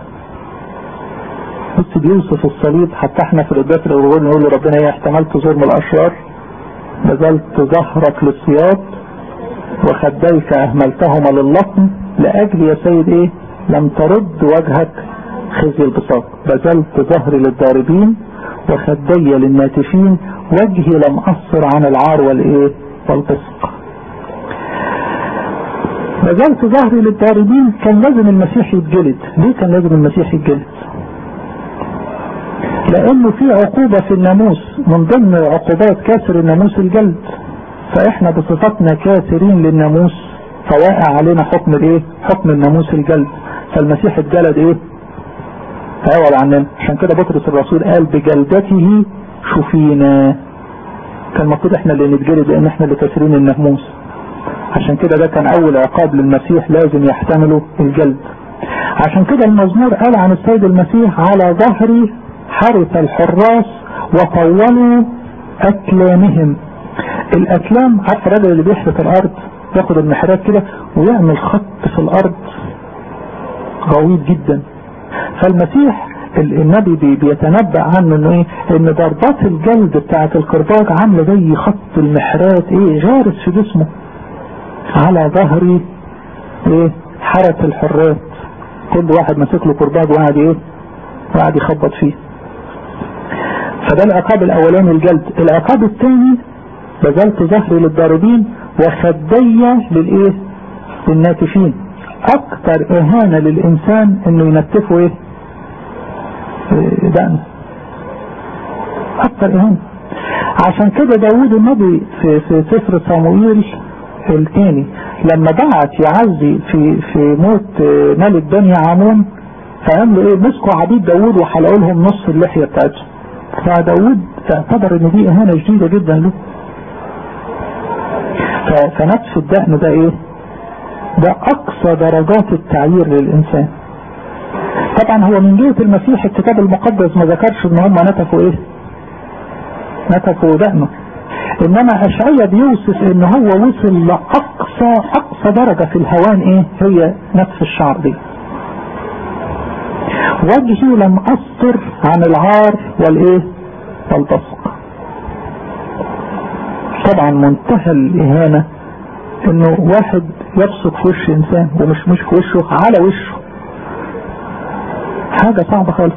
بص بيوصف الصليب حتى احنا في القداس الأولى نقول لربنا ايه احتملت ظلم الاشرار بذلت ظهرك للصياد وخديك اهملتهما للطم لاجل يا سيد ايه لم ترد وجهك خزي البساط بذلت ظهري للضاربين وخدي للناتفين وجهي لم اصر عن العار والايه والبصق بذلت ظهري للضاربين كان لازم المسيح يتجلد ليه كان لازم المسيح يتجلد لانه في عقوبة في الناموس من ضمن عقوبات كاسر الناموس الجلد فاحنا بصفتنا كاسرين للناموس فواقع علينا حكم الايه حكم الناموس الجلد فالمسيح اتجلد ايه عوض عننا عشان كده بطرس الرسول قال بجلدته شفينا كان المفروض احنا اللي نتجلد لان احنا اللي كاسرين الناموس عشان كده ده كان اول عقاب للمسيح لازم يحتمله الجلد عشان كده المزمور قال عن السيد المسيح على ظهري حرث الحراس وطولوا أكلامهم الأكلام عارف الراجل اللي بيحرث الأرض ياخد المحرات كده ويعمل خط في الأرض غويط جدا فالمسيح النبي بي بيتنبأ عنه انه ايه ان ضربات الجلد بتاعت الكرباج عامله زي خط المحرات ايه غارس في جسمه على ظهري ايه حرث الحرات كل واحد ماسك له كرباج وقاعد ايه وقاعد يخبط فيه فده العقاب الاولاني الجلد العقاب الثاني بذلت ظهري للضاربين وخدي للايه للناتفين اكتر اهانة للانسان انه ينتفه ايه دقنه اكتر اهانة عشان كده داود النبي في, في سفر صموئيل الثاني لما بعت يعزي في في موت ملك بني عمون فعملوا ايه مسكوا عبيد داود وحلقوا لهم نص اللحية بتاعتهم فداود اعتبر ان دي اهانة شديدة جدا له فنفس الدقن ده ايه ده اقصى درجات التعيير للانسان طبعا هو من جهة المسيح الكتاب المقدس ما ذكرش ان هم نتفوا ايه نتفوا دقنه انما اشعية بيوصف ان هو وصل لاقصى اقصى درجة في الهوان ايه هي نفس الشعر دي وجهي لم استر عن العار والايه والبصق طبعا منتهى الاهانة انه واحد يبصق في وش انسان ومش مش في وشه على وشه حاجة صعبة خالص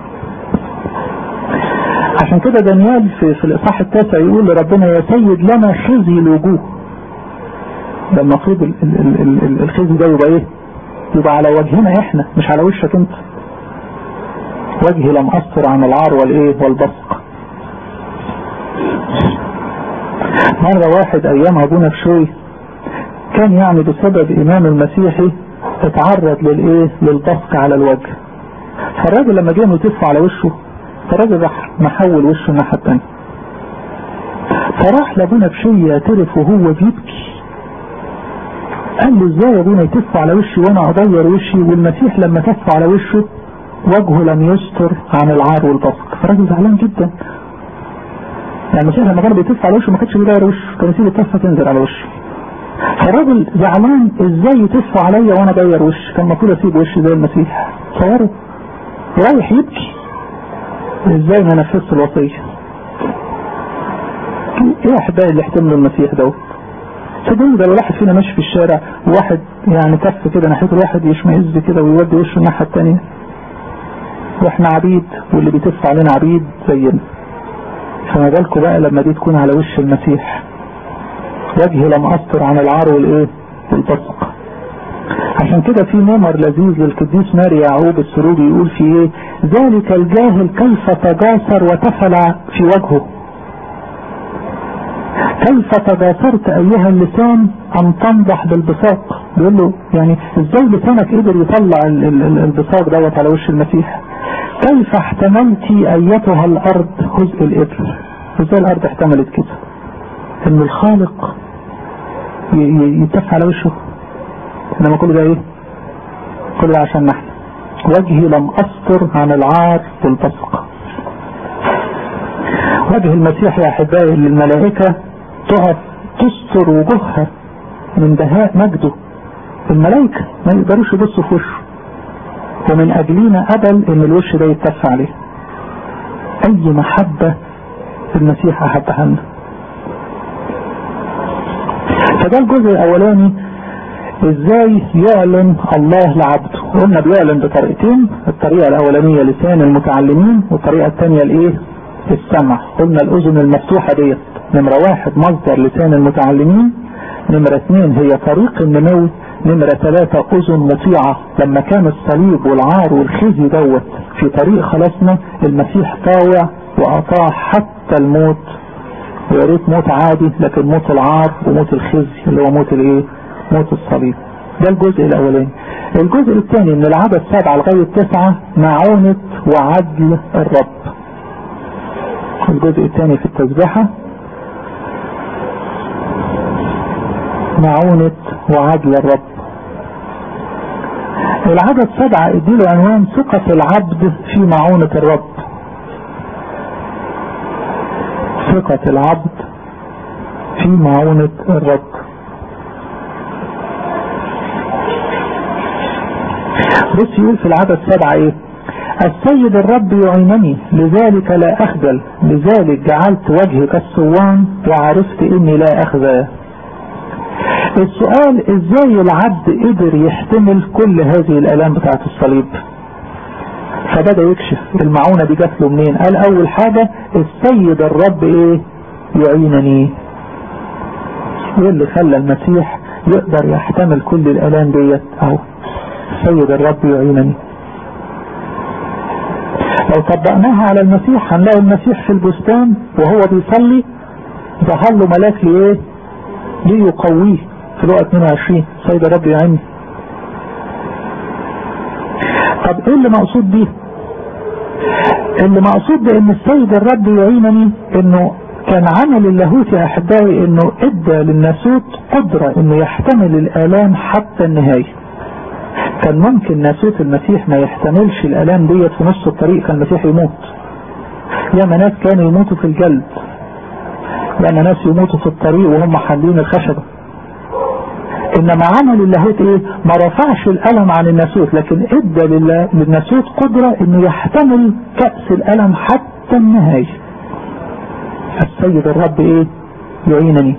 عشان كده دانيال في, في الاصحاح التاسع يقول لربنا يا سيد لنا خزي الوجوه ده المفروض الخزي ده يبقى ايه يبقى على وجهنا احنا مش على وشك انت وجهي لم أستر عن العار والايه والبصق مرة واحد ايام ابونا بشوي كان يعني بسبب ايمان المسيحي اتعرض للايه للبصق على الوجه فالراجل لما جه يتف على وشه فالراجل راح محول وشه الناحية التانية فراح لابونا بشوي يعترف وهو بيبكي قال له ازاي يا ابونا يتف على وشي وانا اغير وشي والمسيح لما تف على وشه وجهه لم يستر عن العار والبصق فالراجل زعلان جدا يعني المسيح لما كان بيتف على وشه ما كانش بيغير وشه كان يسيب التفه تنزل على وشه فالراجل زعلان ازاي يتف عليا وانا اغير وشي كان المفروض اسيب وشي زي المسيح تصوروا رايح يبكي ازاي ما نفذت الوصيه ايه احبائي اللي احتملوا المسيح دوت صدقني ده لو واحد فينا ماشي في الشارع وواحد يعني كف كده ناحيته الواحد يشمئز كده ويودي وشه الناحيه الثانيه واحنا عبيد واللي بيتف علينا عبيد زينا فما بالكم بقى لما دي تكون على وش المسيح وجهي لم أستر عن العار والايه والبصق عشان كده في نمر لذيذ للقديس ماري يعقوب السروجي يقول في ايه ذلك الجاهل كيف تجاسر وتفلع في وجهه كيف تجاسرت ايها اللسان ان تنضح بالبصاق بيقول له يعني ازاي لسانك قدر يطلع البصاق دوت على وش المسيح كيف احتملت ايتها الارض جزء الابر ازاي الارض احتملت كده ان الخالق يتف على وشه انما كل ده ايه كل ده عشان نحن وجهي لم استر عن العار والبصق وجه المسيح يا احبائي للملائكة تقف تستر وجوهها من بهاء مجده الملائكة ما يقدروش يبصوا في وشه ومن اجلنا قبل ان الوش ده يتف عليه اي محبة المسيح احبها لنا فده الجزء الاولاني ازاي يعلن الله لعبده قلنا بيعلن بطريقتين الطريقة الاولانية لسان المتعلمين والطريقة الثانية الايه السمع قلنا الاذن المفتوحة ديت نمرة واحد مصدر لسان المتعلمين نمرة اثنين هي طريق النمو نمرة ثلاثة اذن مطيعة لما كان الصليب والعار والخزي دوت في طريق خلاصنا المسيح طاوع واطاع حتى الموت ويا ريت موت عادي لكن موت العار وموت الخزي اللي هو موت الايه موت الصليب ده الجزء الاولاني الجزء الثاني من العدد سبعة لغاية تسعة معونة وعدل الرب الجزء الثاني في التسبيحة معونة وعدل الرب العدد سبعة اديله عنوان ثقة العبد في معونة الرب ثقة العبد في معونة الرب بص يقول في العدد سبعة ايه السيد الرب يعينني لذلك لا اخجل لذلك جعلت وجهي كالصوان وعرفت اني لا اخزى السؤال ازاي العبد قدر يحتمل كل هذه الالام بتاعت الصليب فبدأ يكشف المعونة دي جات له منين قال اول حاجة السيد الرب ايه يعينني ايه اللي خلى المسيح يقدر يحتمل كل الالام ديت اهو سيد الرب يعينني لو طبقناها على المسيح هنلاقي المسيح في البستان وهو بيصلي ظهر له ملاك ليه ليقويه في الوقت 22 سيد الرب يعينني طب ايه اللي مقصود بيه اللي مقصود بان السيد الرب يعينني انه كان عمل اللاهوت يا احبائي انه ادى للناسوت قدرة انه يحتمل الالام حتى النهاية كان ممكن ناسوت المسيح ما يحتملش الالام ديت في نص الطريق كان المسيح يموت ياما ناس كانوا يموتوا في الجلد ياما ناس يموتوا في الطريق وهم حالين الخشبة انما عمل اللاهوت ايه ما رفعش الالم عن الناسوت لكن ادى للناسوت قدرة انه يحتمل كأس الالم حتى النهاية السيد الرب ايه يعينني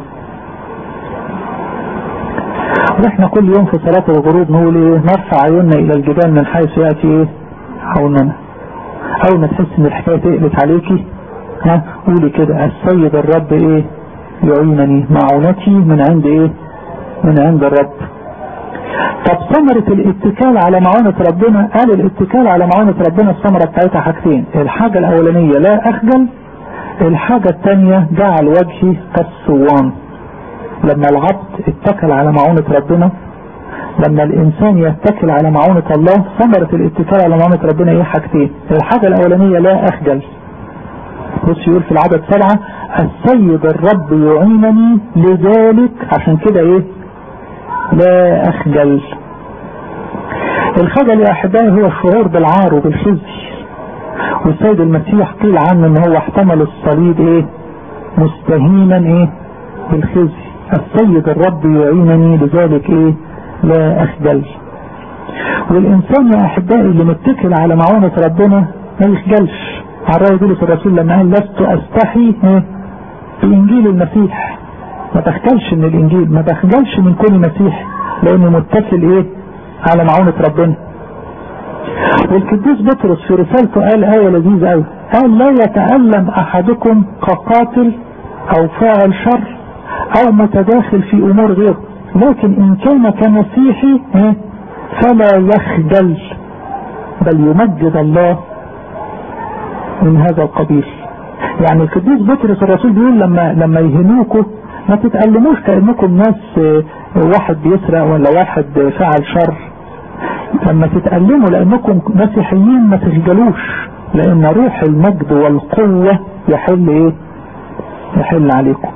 واحنا كل يوم في صلاة الغروب نقول ايه نرفع عيوننا الى الجبال من حيث يأتي ايه عوننا اول ما تحس ان الحكاية تقلت عليكي ها قولي كده السيد الرب ايه يعينني معونتي من عند ايه من عند الرب طب ثمرة الاتكال على معونة ربنا قال الاتكال على معونة ربنا الثمرة بتاعتها حاجتين الحاجة الاولانية لا اخجل الحاجة الثانية جعل وجهي كالصوان لما العبد اتكل على معونة ربنا لما الانسان يتكل على معونة الله ثمرة الاتكال على معونة ربنا ايه حاجتين الحاجة الاولانية لا اخجل بص يقول في العدد سبعة السيد الرب يعينني لذلك عشان كده ايه لا اخجل الخجل يا احبائي هو الشعور بالعار وبالخزي والسيد المسيح قيل عنه ان هو احتمل الصليب ايه مستهينا ايه بالخزي السيد الرب يعينني لذلك ايه لا اخجل والانسان يا احبائي اللي متكل على معونة ربنا ما يخجلش على رأي بولس الرسول لما قال لست استحي ايه بانجيل المسيح ما بخجلش من الانجيل ما بخجلش من كل مسيح لانه متكل ايه على معونة ربنا والقديس بطرس في رسالته قال آية لذيذة قوي قال لا يتألم أحدكم كقاتل أو فاعل شر أو متداخل في أمور غيره لكن إن كان كمسيحي فلا يخجل بل يمجد الله من هذا القبيل يعني القديس بطرس الرسول بيقول لما لما يهنوكوا ما تتألموش كأنكم ناس واحد بيسرق ولا واحد فعل شر لما تتألموا لأنكم مسيحيين ما تخجلوش لأن روح المجد والقوة يحل إيه يحل عليكم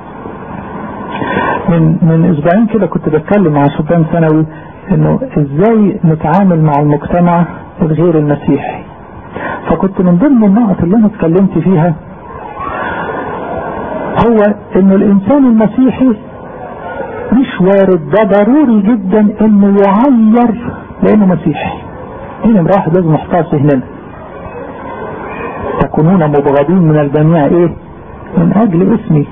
من من اسبوعين كده كنت بتكلم مع شبان ثانوي انه ازاي نتعامل مع المجتمع الغير المسيحي فكنت من ضمن النقط اللي انا اتكلمت فيها هو انه الانسان المسيحي مش وارد ده ضروري جدا انه يعير لانه مسيحي هنا واحد لازم نحطها هنا تكونون مبغضين من الجميع ايه من اجل اسمي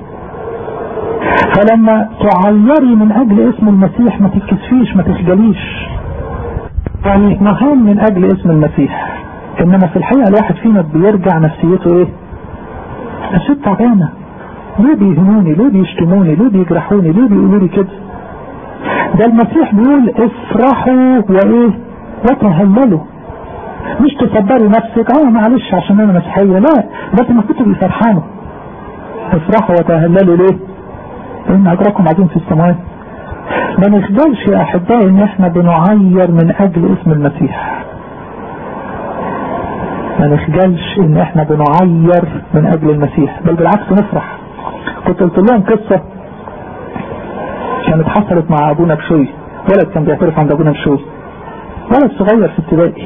فلما تعيري من اجل اسم المسيح ما تتكسفيش ما تخجليش يعني مهان من اجل اسم المسيح انما في الحقيقة الواحد فينا بيرجع نفسيته ايه نفسيته تعبانة ليه بيهنوني ليه بيشتموني ليه بيجرحوني ليه بيقولوا لي كده ده المسيح بيقول افرحوا وايه وتهللوا مش تصبري نفسك اه معلش عشان انا مسيحية لا بس ما كنت فرحانه افرحوا وتهللوا ليه لان اجركم عظيم في السماوات ما نخجلش يا احبائي ان احنا بنعير من اجل اسم المسيح ما نخجلش ان احنا بنعير من اجل المسيح بل بالعكس نفرح كنت قلت لهم قصة كانت حصلت مع ابونا بشوي ولد كان بيعترف عند ابونا بشوي ولد صغير في ابتدائي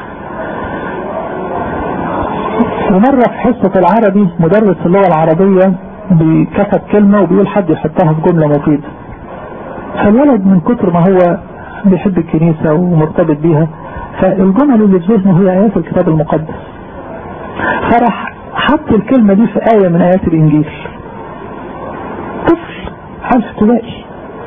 ومرة في حصة العربي مدرس اللغة العربية بكتب كلمة وبيقول حد يحطها في جملة مفيدة فالولد من كتر ما هو بيحب الكنيسة ومرتبط بيها فالجمل اللي في ذهنه هي آيات الكتاب المقدس فرح حط الكلمة دي في آية من آيات الإنجيل طفل عارف ابتدائي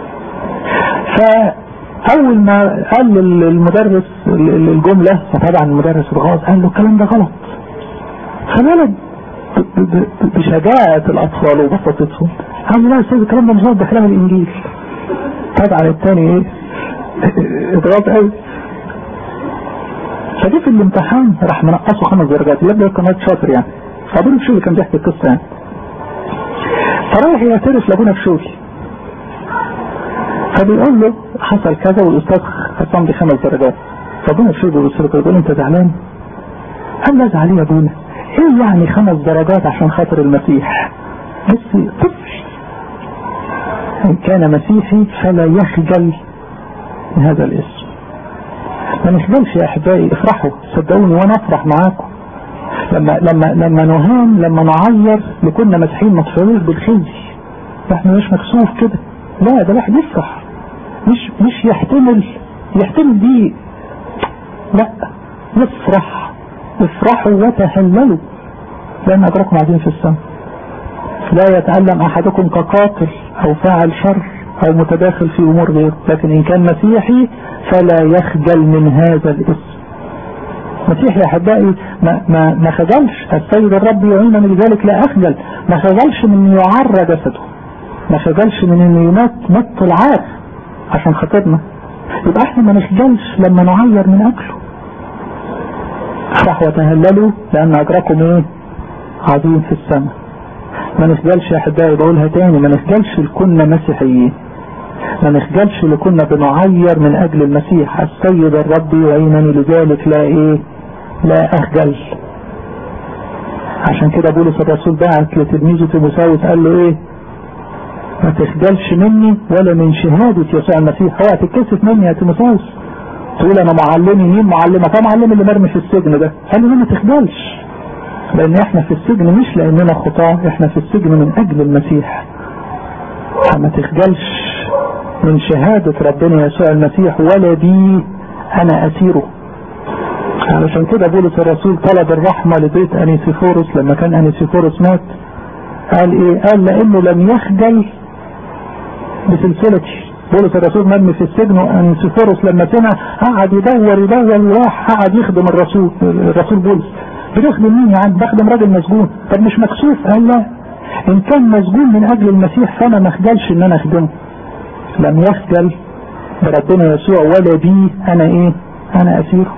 فأول ما قال للمدرس الجملة فطبعا المدرس الغاز قال له الكلام ده غلط فالولد بشجاعة الأطفال وبساطتهم قال له لا يا أستاذ الكلام ده مش غلط ده كلام الإنجيل طبعا الثاني ايه اضغط قوي فجه في الامتحان راح منقصه خمس درجات الواد ده كان شاطر يعني فابونا في شغل كان بيحكي القصه يعني فرايح يعترف لابونا في شغل فبيقول له حصل كذا والاستاذ خصم لي خمس درجات فابونا في شغل بيبص له بيقول انت زعلان؟ قال لا زعلان يا ابونا ايه يعني خمس درجات عشان خاطر المسيح بس طفل ان كان مسيحي فلا يخجل من هذا الاسم ما نخجلش يا احبائي افرحوا صدقوني وانا افرح معاكم لما لما لما نهان لما نعير لكنا مسيحيين ما تفرحوش بالخزي احنا مش مكسوف كده لا ده الواحد يفرح مش مش يحتمل يحتمل دي لا يفرح افرحوا وتهللوا لان اجركم قاعدين في السماء لا يتألم احدكم كقاتل او فاعل شر او متداخل في امور غيره لكن ان كان مسيحي فلا يخجل من هذا الاسم مسيحي يا احبائي ما, ما, ما خجلش السيد الرب يعينني لذلك لا اخجل ما خجلش من انه يعرى جسده ما خجلش من انه يمات مت العار عشان خاطرنا يبقى احنا ما نخجلش لما نعير من اكله افرحوا وتهللوا لان اجركم ايه عظيم في السماء ما نخجلش يا احبائي بقولها تاني ما نخجلش لكنا مسيحيين ما نخجلش لكنا بنعير من اجل المسيح السيد الرب يعينني لذلك لا ايه لا اخجل عشان كده بولس الرسول بعت لتلميذه تيموثاوس قال له ايه ما تخجلش مني ولا من شهادة يسوع المسيح اوعى تتكسف مني يا تيموثاوس تقول انا معلمي مين معلمك طب معلمي اللي مرمي في السجن ده قال له ما تخجلش لان احنا في السجن مش لاننا خطاة احنا في السجن من اجل المسيح فما تخجلش من شهادة ربنا يسوع المسيح ولا بي انا اسيره علشان كده بولس الرسول طلب الرحمة لبيت انيسيفورس لما كان انيسيفورس مات قال ايه قال لانه لم يخجل بسلسلتي بولس الرسول مرمي في السجن وانيسيفورس لما سمع قعد يدور يدور وراح قعد يخدم الرسول الرسول بولس بتخدم مين يا عم بخدم راجل مسجون طب مش مكسوف قال لا ان كان مسجون من اجل المسيح فانا ما اخجلش ان انا اخدمه لم يخجل بربنا يسوع ولا بي انا ايه انا اسيره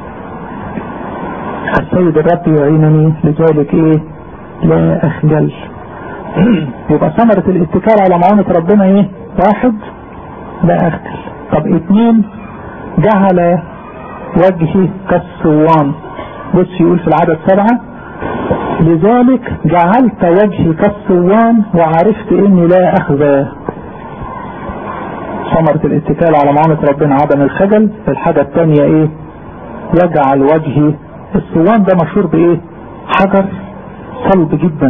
السيد الرب يعينني لذلك ايه لا اخجل يبقى ثمرة الاتكال على معونة ربنا ايه واحد لا اخجل طب اتنين جعل وجهي كالصوان بص يقول في العدد سبعة لذلك جعلت وجهي كالصوان وعرفت اني لا اخذ ثمرة الاتكال على معونة ربنا عدم الخجل الحاجة الثانية ايه يجعل وجهي الصوان ده مشهور بايه حجر صلب جدا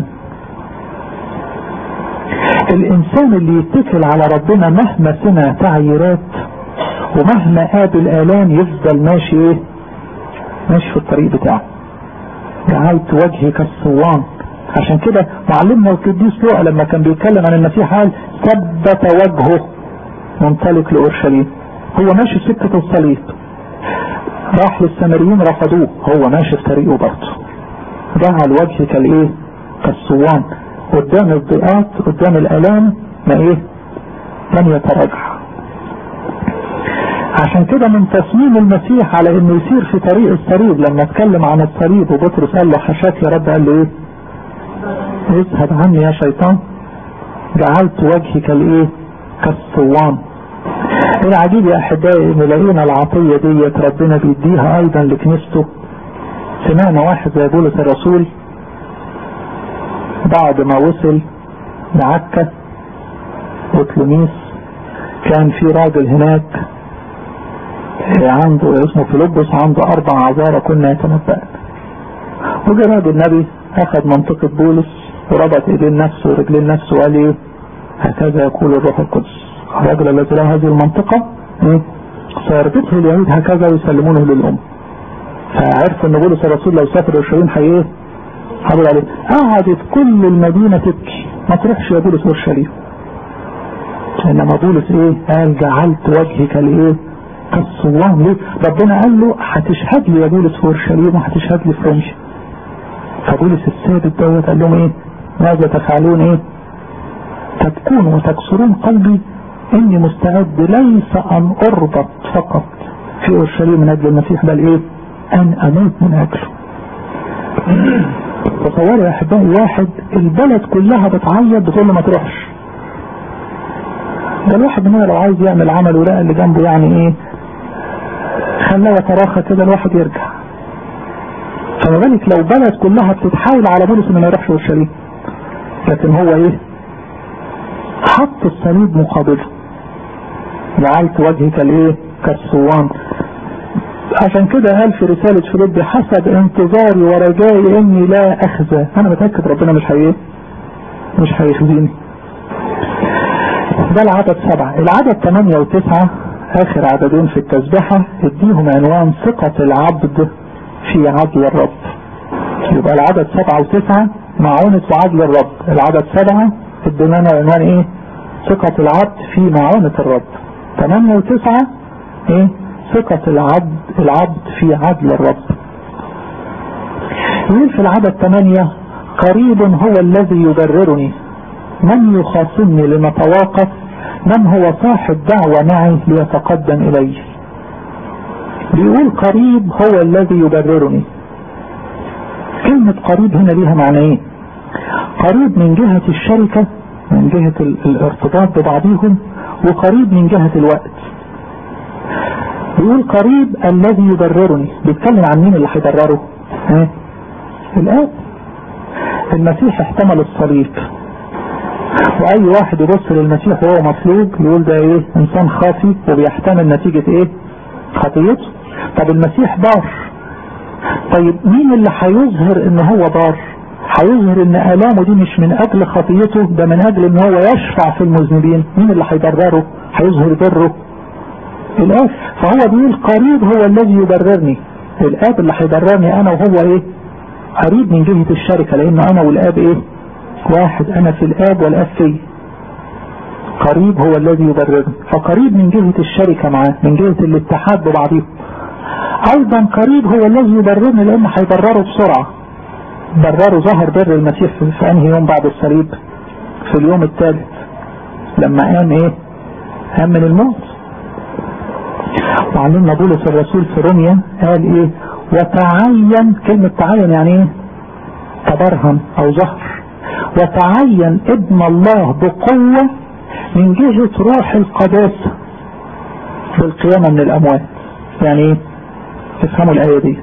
الانسان اللي يتكل على ربنا مهما سمع تعييرات ومهما قابل الام يفضل ماشي ايه ماشي في الطريق بتاعه جعلت وجهي كالصوان عشان كده معلمنا القديس لوقا لما كان بيتكلم عن المسيح قال ثبت وجهه منطلق لاورشليم هو ماشي في سكه الصليب راح للسامريين رفضوه هو ماشي في طريقه برضه جعل وجهه كالايه كالصوان قدام الضيقات قدام الالام ما ايه لم يتراجع عشان كده من تصميم المسيح على انه يسير في طريق الصليب لما اتكلم عن الصليب وبطرس قال له حشاك يا رب قال له ايه اذهب عني يا شيطان جعلت وجهي كالايه كالصوان العجيب يا احبائي ان لقينا العطية ديت ربنا بيديها ايضا لكنيسته سمعنا واحد زي بولس الرسول بعد ما وصل لعكا وتلميس كان في راجل هناك عنده اسمه فيلبس عنده اربع عذارى كنا يتنبأ وجاء راجل النبي اخذ منطقة بولس وربط ايدين نفسه ورجلين نفسه وقال ايه هكذا يقول الروح القدس الرجل الذي له هذه المنطقة ايه سيربطه اليهود هكذا ويسلمونه للأم فعرف ان بولس الرسول لو سافر اورشليم حي ايه حضر عليه قعدت كل المدينة تبكي ما تروحش يا بولس اورشليم انما بولس ايه قال جعلت وجهي كالايه كالصوان ليه ربنا قال له هتشهد لي يا بولس في اورشليم وهتشهد لي في رومشا فبولس الثابت دوت قال لهم ايه ماذا تفعلون ايه تبكون وتكسرون قلبي اني مستعد ليس ان اربط فقط في اورشليم من اجل المسيح بل ايه ان اموت من اجله تصوروا يا احبائي واحد البلد كلها بتعيط بتقول له ما تروحش ده الواحد مننا لو عايز يعمل عمل ولقى اللي جنبه يعني ايه خلاه يتراخى كده الواحد يرجع فما بالك لو بلد كلها بتتحاول على بولس انه ما يروحش اورشليم لكن هو ايه حط الصليب مقابله جعلت وجهك الايه كالصوان عشان كده قال في رسالة فيليب حسب انتظاري ورجائي اني لا اخزى انا متأكد ربنا مش هي مش هيخزيني ده العدد سبعة العدد ثمانية وتسعة اخر عددين في التسبحة اديهم عنوان ثقة العبد في عدل الرب يبقى العدد سبعة وتسعة معونة وعدل الرب العدد سبعة ادينا عنوان ايه ثقة العبد في معونة الرب ثمانية وتسعة ايه ثقة العبد العبد في عدل الرب يقول في العدد ثمانية قريب هو الذي يبررني من يخاصمني لنتواقف من هو صاحب دعوة معي ليتقدم إلي بيقول قريب هو الذي يبررني كلمة قريب هنا ليها معنى ايه قريب من جهة الشركة من جهة الارتباط ببعضهم وقريب من جهة الوقت بيقول قريب الذي يبررني بيتكلم عن مين اللي هيبرره ها الآب المسيح احتمل الصليب واي واحد يبص للمسيح وهو مصلوب يقول ده ايه انسان خاطي وبيحتمل نتيجة ايه خطيته طب المسيح بار طيب مين اللي هيظهر ان هو بار هيظهر ان الامه دي مش من اجل خطيته ده من اجل ان هو يشفع في المذنبين مين اللي هيبرره هيظهر بره الاب فهو بيقول قريب هو الذي يبررني الاب اللي هيبررني انا وهو ايه قريب من جهة الشركة لان انا والاب ايه واحد انا في الاب والاب في قريب هو الذي يبررني فقريب من جهة الشركة معاه من جهة الاتحاد ببعضهم ايضا قريب هو الذي يبررني لان هيبرره بسرعة برره ظهر بر المسيح في انهي يوم بعد الصليب في اليوم الثالث لما قام ايه قام من الموت وعلمنا بولس الرسول في روميا قال ايه وتعين كلمة تعين يعني ايه تبرهن او ظهر وتعين ابن الله بقوة من جهة روح القداسة بالقيامة من الاموات يعني ايه تفهموا الاية دي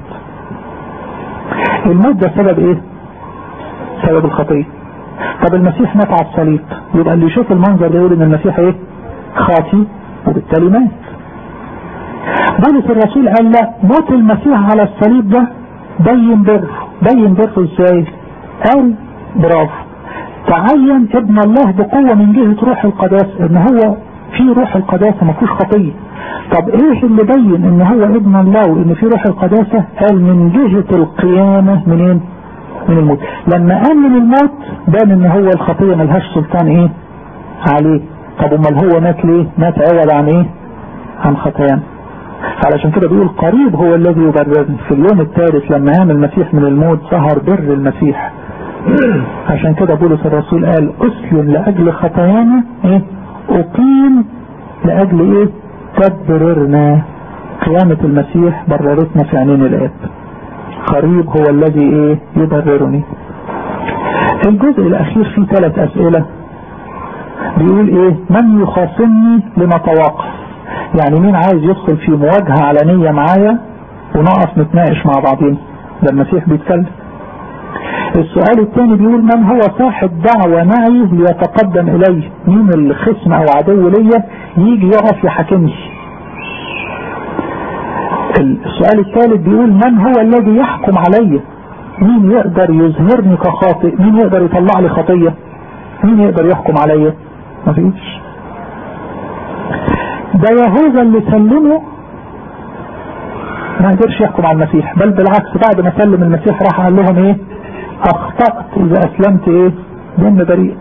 الموت ده سبب ايه سبب الخطية طب المسيح مات على الصليب يبقى اللي يشوف المنظر ده يقول ان المسيح ايه خاطي وبالتالي مات بولس الرسول قال لا موت المسيح على الصليب ده بين بره بين بره ازاي قال برافو تعين ابن الله بقوة من جهة روح القداسة ان هو في روح القداسة ما فيهوش خطية طب ايه اللي بين ان هو ابن الله وان في روح القداسة قال من جهة القيامة منين من الموت لما قام من الموت بان ان هو الخطية ملهاش سلطان ايه عليه طب امال هو مات ليه مات عوض عن ايه عن خطيان علشان كده بيقول قريب هو الذي يبررني في اليوم الثالث لما قام المسيح من الموت ظهر بر المسيح عشان كده بولس الرسول قال اسلم لاجل خطايانا ايه اقيم لاجل ايه تبررنا قيامة المسيح بررتنا في عينين الاب قريب هو الذي ايه يبررني الجزء الاخير فيه ثلاث اسئلة بيقول ايه من يخاصمني لنتواقف يعني مين عايز يدخل في مواجهة علنية معايا ونقف نتناقش مع بعضين ده المسيح بيتكلم السؤال الثاني بيقول من هو صاحب دعوة معي ليتقدم الي مين الخصم او عدو ليا يجي يقف يحاكمني السؤال الثالث بيقول من هو الذي يحكم علي مين يقدر يظهرني كخاطئ مين يقدر يطلع لي خطية مين يقدر يحكم علي مفيش ده يهوذا اللي سلمه ما قدرش يحكم على المسيح بل بالعكس بعد ما سلم المسيح راح قال لهم ايه اخطأت اذا اسلمت ايه دم بريء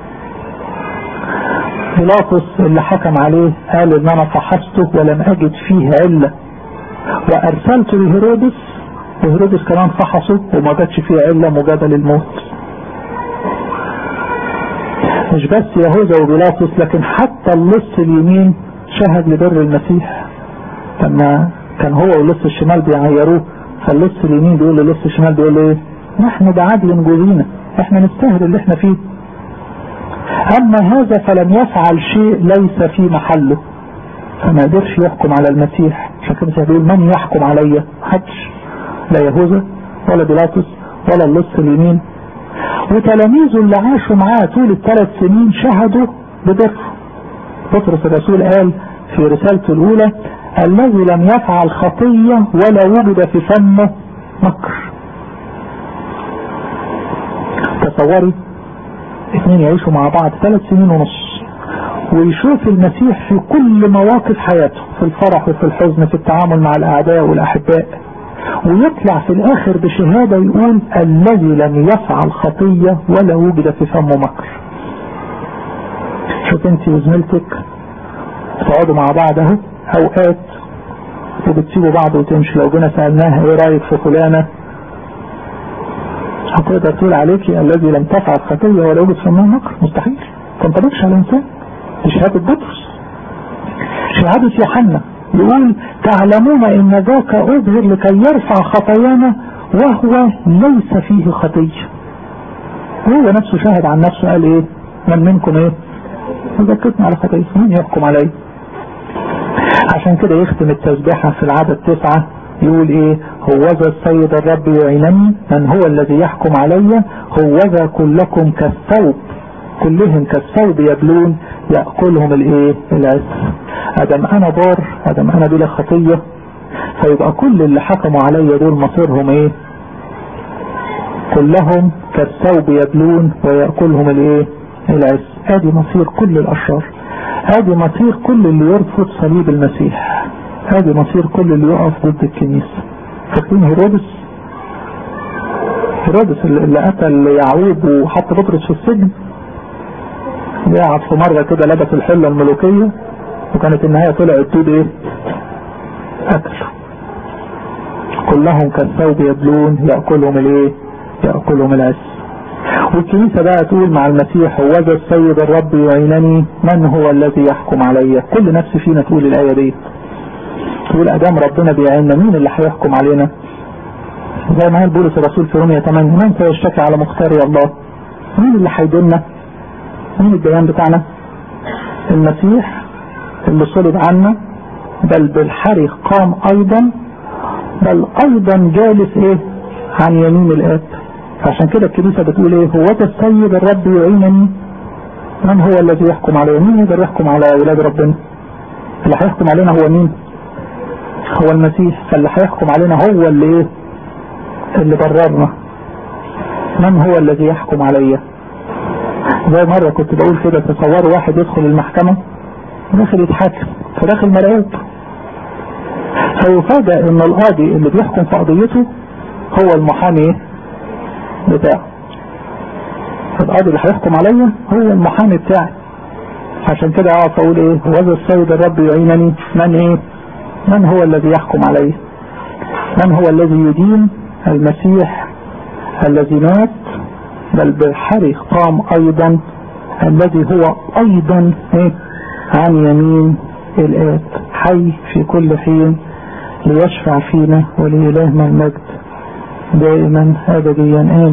بيلاطس اللي حكم عليه قال ان انا فحصته ولم اجد فيه علة وارسلت لهيرودس وهيرودس كمان فحصه وما جاتش فيه علة مجادة للموت مش بس يهوذا وبيلاطس لكن حتى اللص اليمين شهد لبر المسيح لما كان هو واللص الشمال بيعيروه فاللص اليمين بيقول للص الشمال بيقول ايه نحن بعدل جوزينا احنا نستاهل اللي احنا فيه اما هذا فلم يفعل شيء ليس في محله فما قدرش يحكم على المسيح عشان كده بيقول من يحكم عليا محدش لا يهوذا ولا بيلاطس ولا اللص اليمين وتلاميذه اللي عاشوا معاه طول الثلاث سنين شهدوا ببر بطرس الرسول قال في رسالته الاولى الذي لم يفعل خطية ولا وجد في فمه مكر تصوري اثنين يعيشوا مع بعض ثلاث سنين ونص ويشوف المسيح في كل مواقف حياته في الفرح وفي الحزن في التعامل مع الاعداء والاحباء ويطلع في الاخر بشهادة يقول الذي لم يفعل خطية ولا وجد في فمه مكر شوف انت وزميلتك تقعدوا مع بعض اهو اوقات وبتسيبوا بعض وتمشي لو جينا سألناها ايه رأيك في فلانة هتقدر تقول عليكي الذي لم تفعل خطية ولا وجد في فمه مكر مستحيل تنطبقش على الانسان دي شهادة بطرس شهادة يوحنا يقول تعلمون ان ذاك اظهر لكي يرفع خطايانا وهو ليس فيه خطية هو نفسه شاهد عن نفسه قال ايه من منكم ايه ذكرتني على خطية مين يحكم علي عشان كده يختم التسبيحة في العدد تسعة يقول ايه هوذا السيد الرب يعينني من هو الذي يحكم علي هوذا كلكم كالثوب كلهم كالثوب يبلون يأكلهم الايه العسر ادم انا بار ادم انا بلا خطية فيبقى كل اللي حكموا علي دول مصيرهم ايه كلهم كالثوب يبلون ويأكلهم الايه العز ادي مصير كل الاشرار ادي مصير كل اللي يرفض صليب المسيح ادي مصير كل اللي يقف ضد الكنيسة فاكرين هيرودس هيرودس اللي قتل يعقوب وحط بطرس في السجن قاعد في مرة كده لبس الحلة الملوكية وكانت النهاية طلع الدود ايه اكل كلهم كالثوب يبلون يأكلهم الايه يأكلهم العس والكنيسة بقى تقول مع المسيح هوذا السيد الرب يعينني من هو الذي يحكم علي كل نفس فينا تقول الآية دي تقول أدام ربنا بيعيننا مين اللي هيحكم علينا زي ما قال بولس الرسول في رومية 8 من سيشتكي على مختاري الله مين اللي هيدلنا مين الديان بتاعنا المسيح اللي صلب عنا بل بالحري قام ايضا بل ايضا جالس ايه عن يمين الاب عشان كده الكنيسة بتقول ايه هو السيد الرب يعينني من هو الذي يحكم علي مين يقدر يحكم على اولاد ربنا اللي هيحكم علينا هو مين هو المسيح فاللي هيحكم علينا هو اللي ايه اللي بررنا من هو الذي يحكم عليا زي مرة كنت بقول كده تصوروا واحد يدخل المحكمة داخل يتحاكم فداخل مرعوب فيفاجأ ان القاضي اللي بيحكم في قضيته هو المحامي بتاعه القاضي اللي هيحكم عليا هو المحامي بتاعي عشان كده اقف اقول ايه وهذا السيد الرب يعينني من ايه من هو الذي يحكم علي من هو الذي يدين المسيح الذي مات بل بالحري قام ايضا الذي هو ايضا ايه عن يمين الآب حي في كل حين ليشفع فينا ولإلهنا المجد دائما أبديا آمين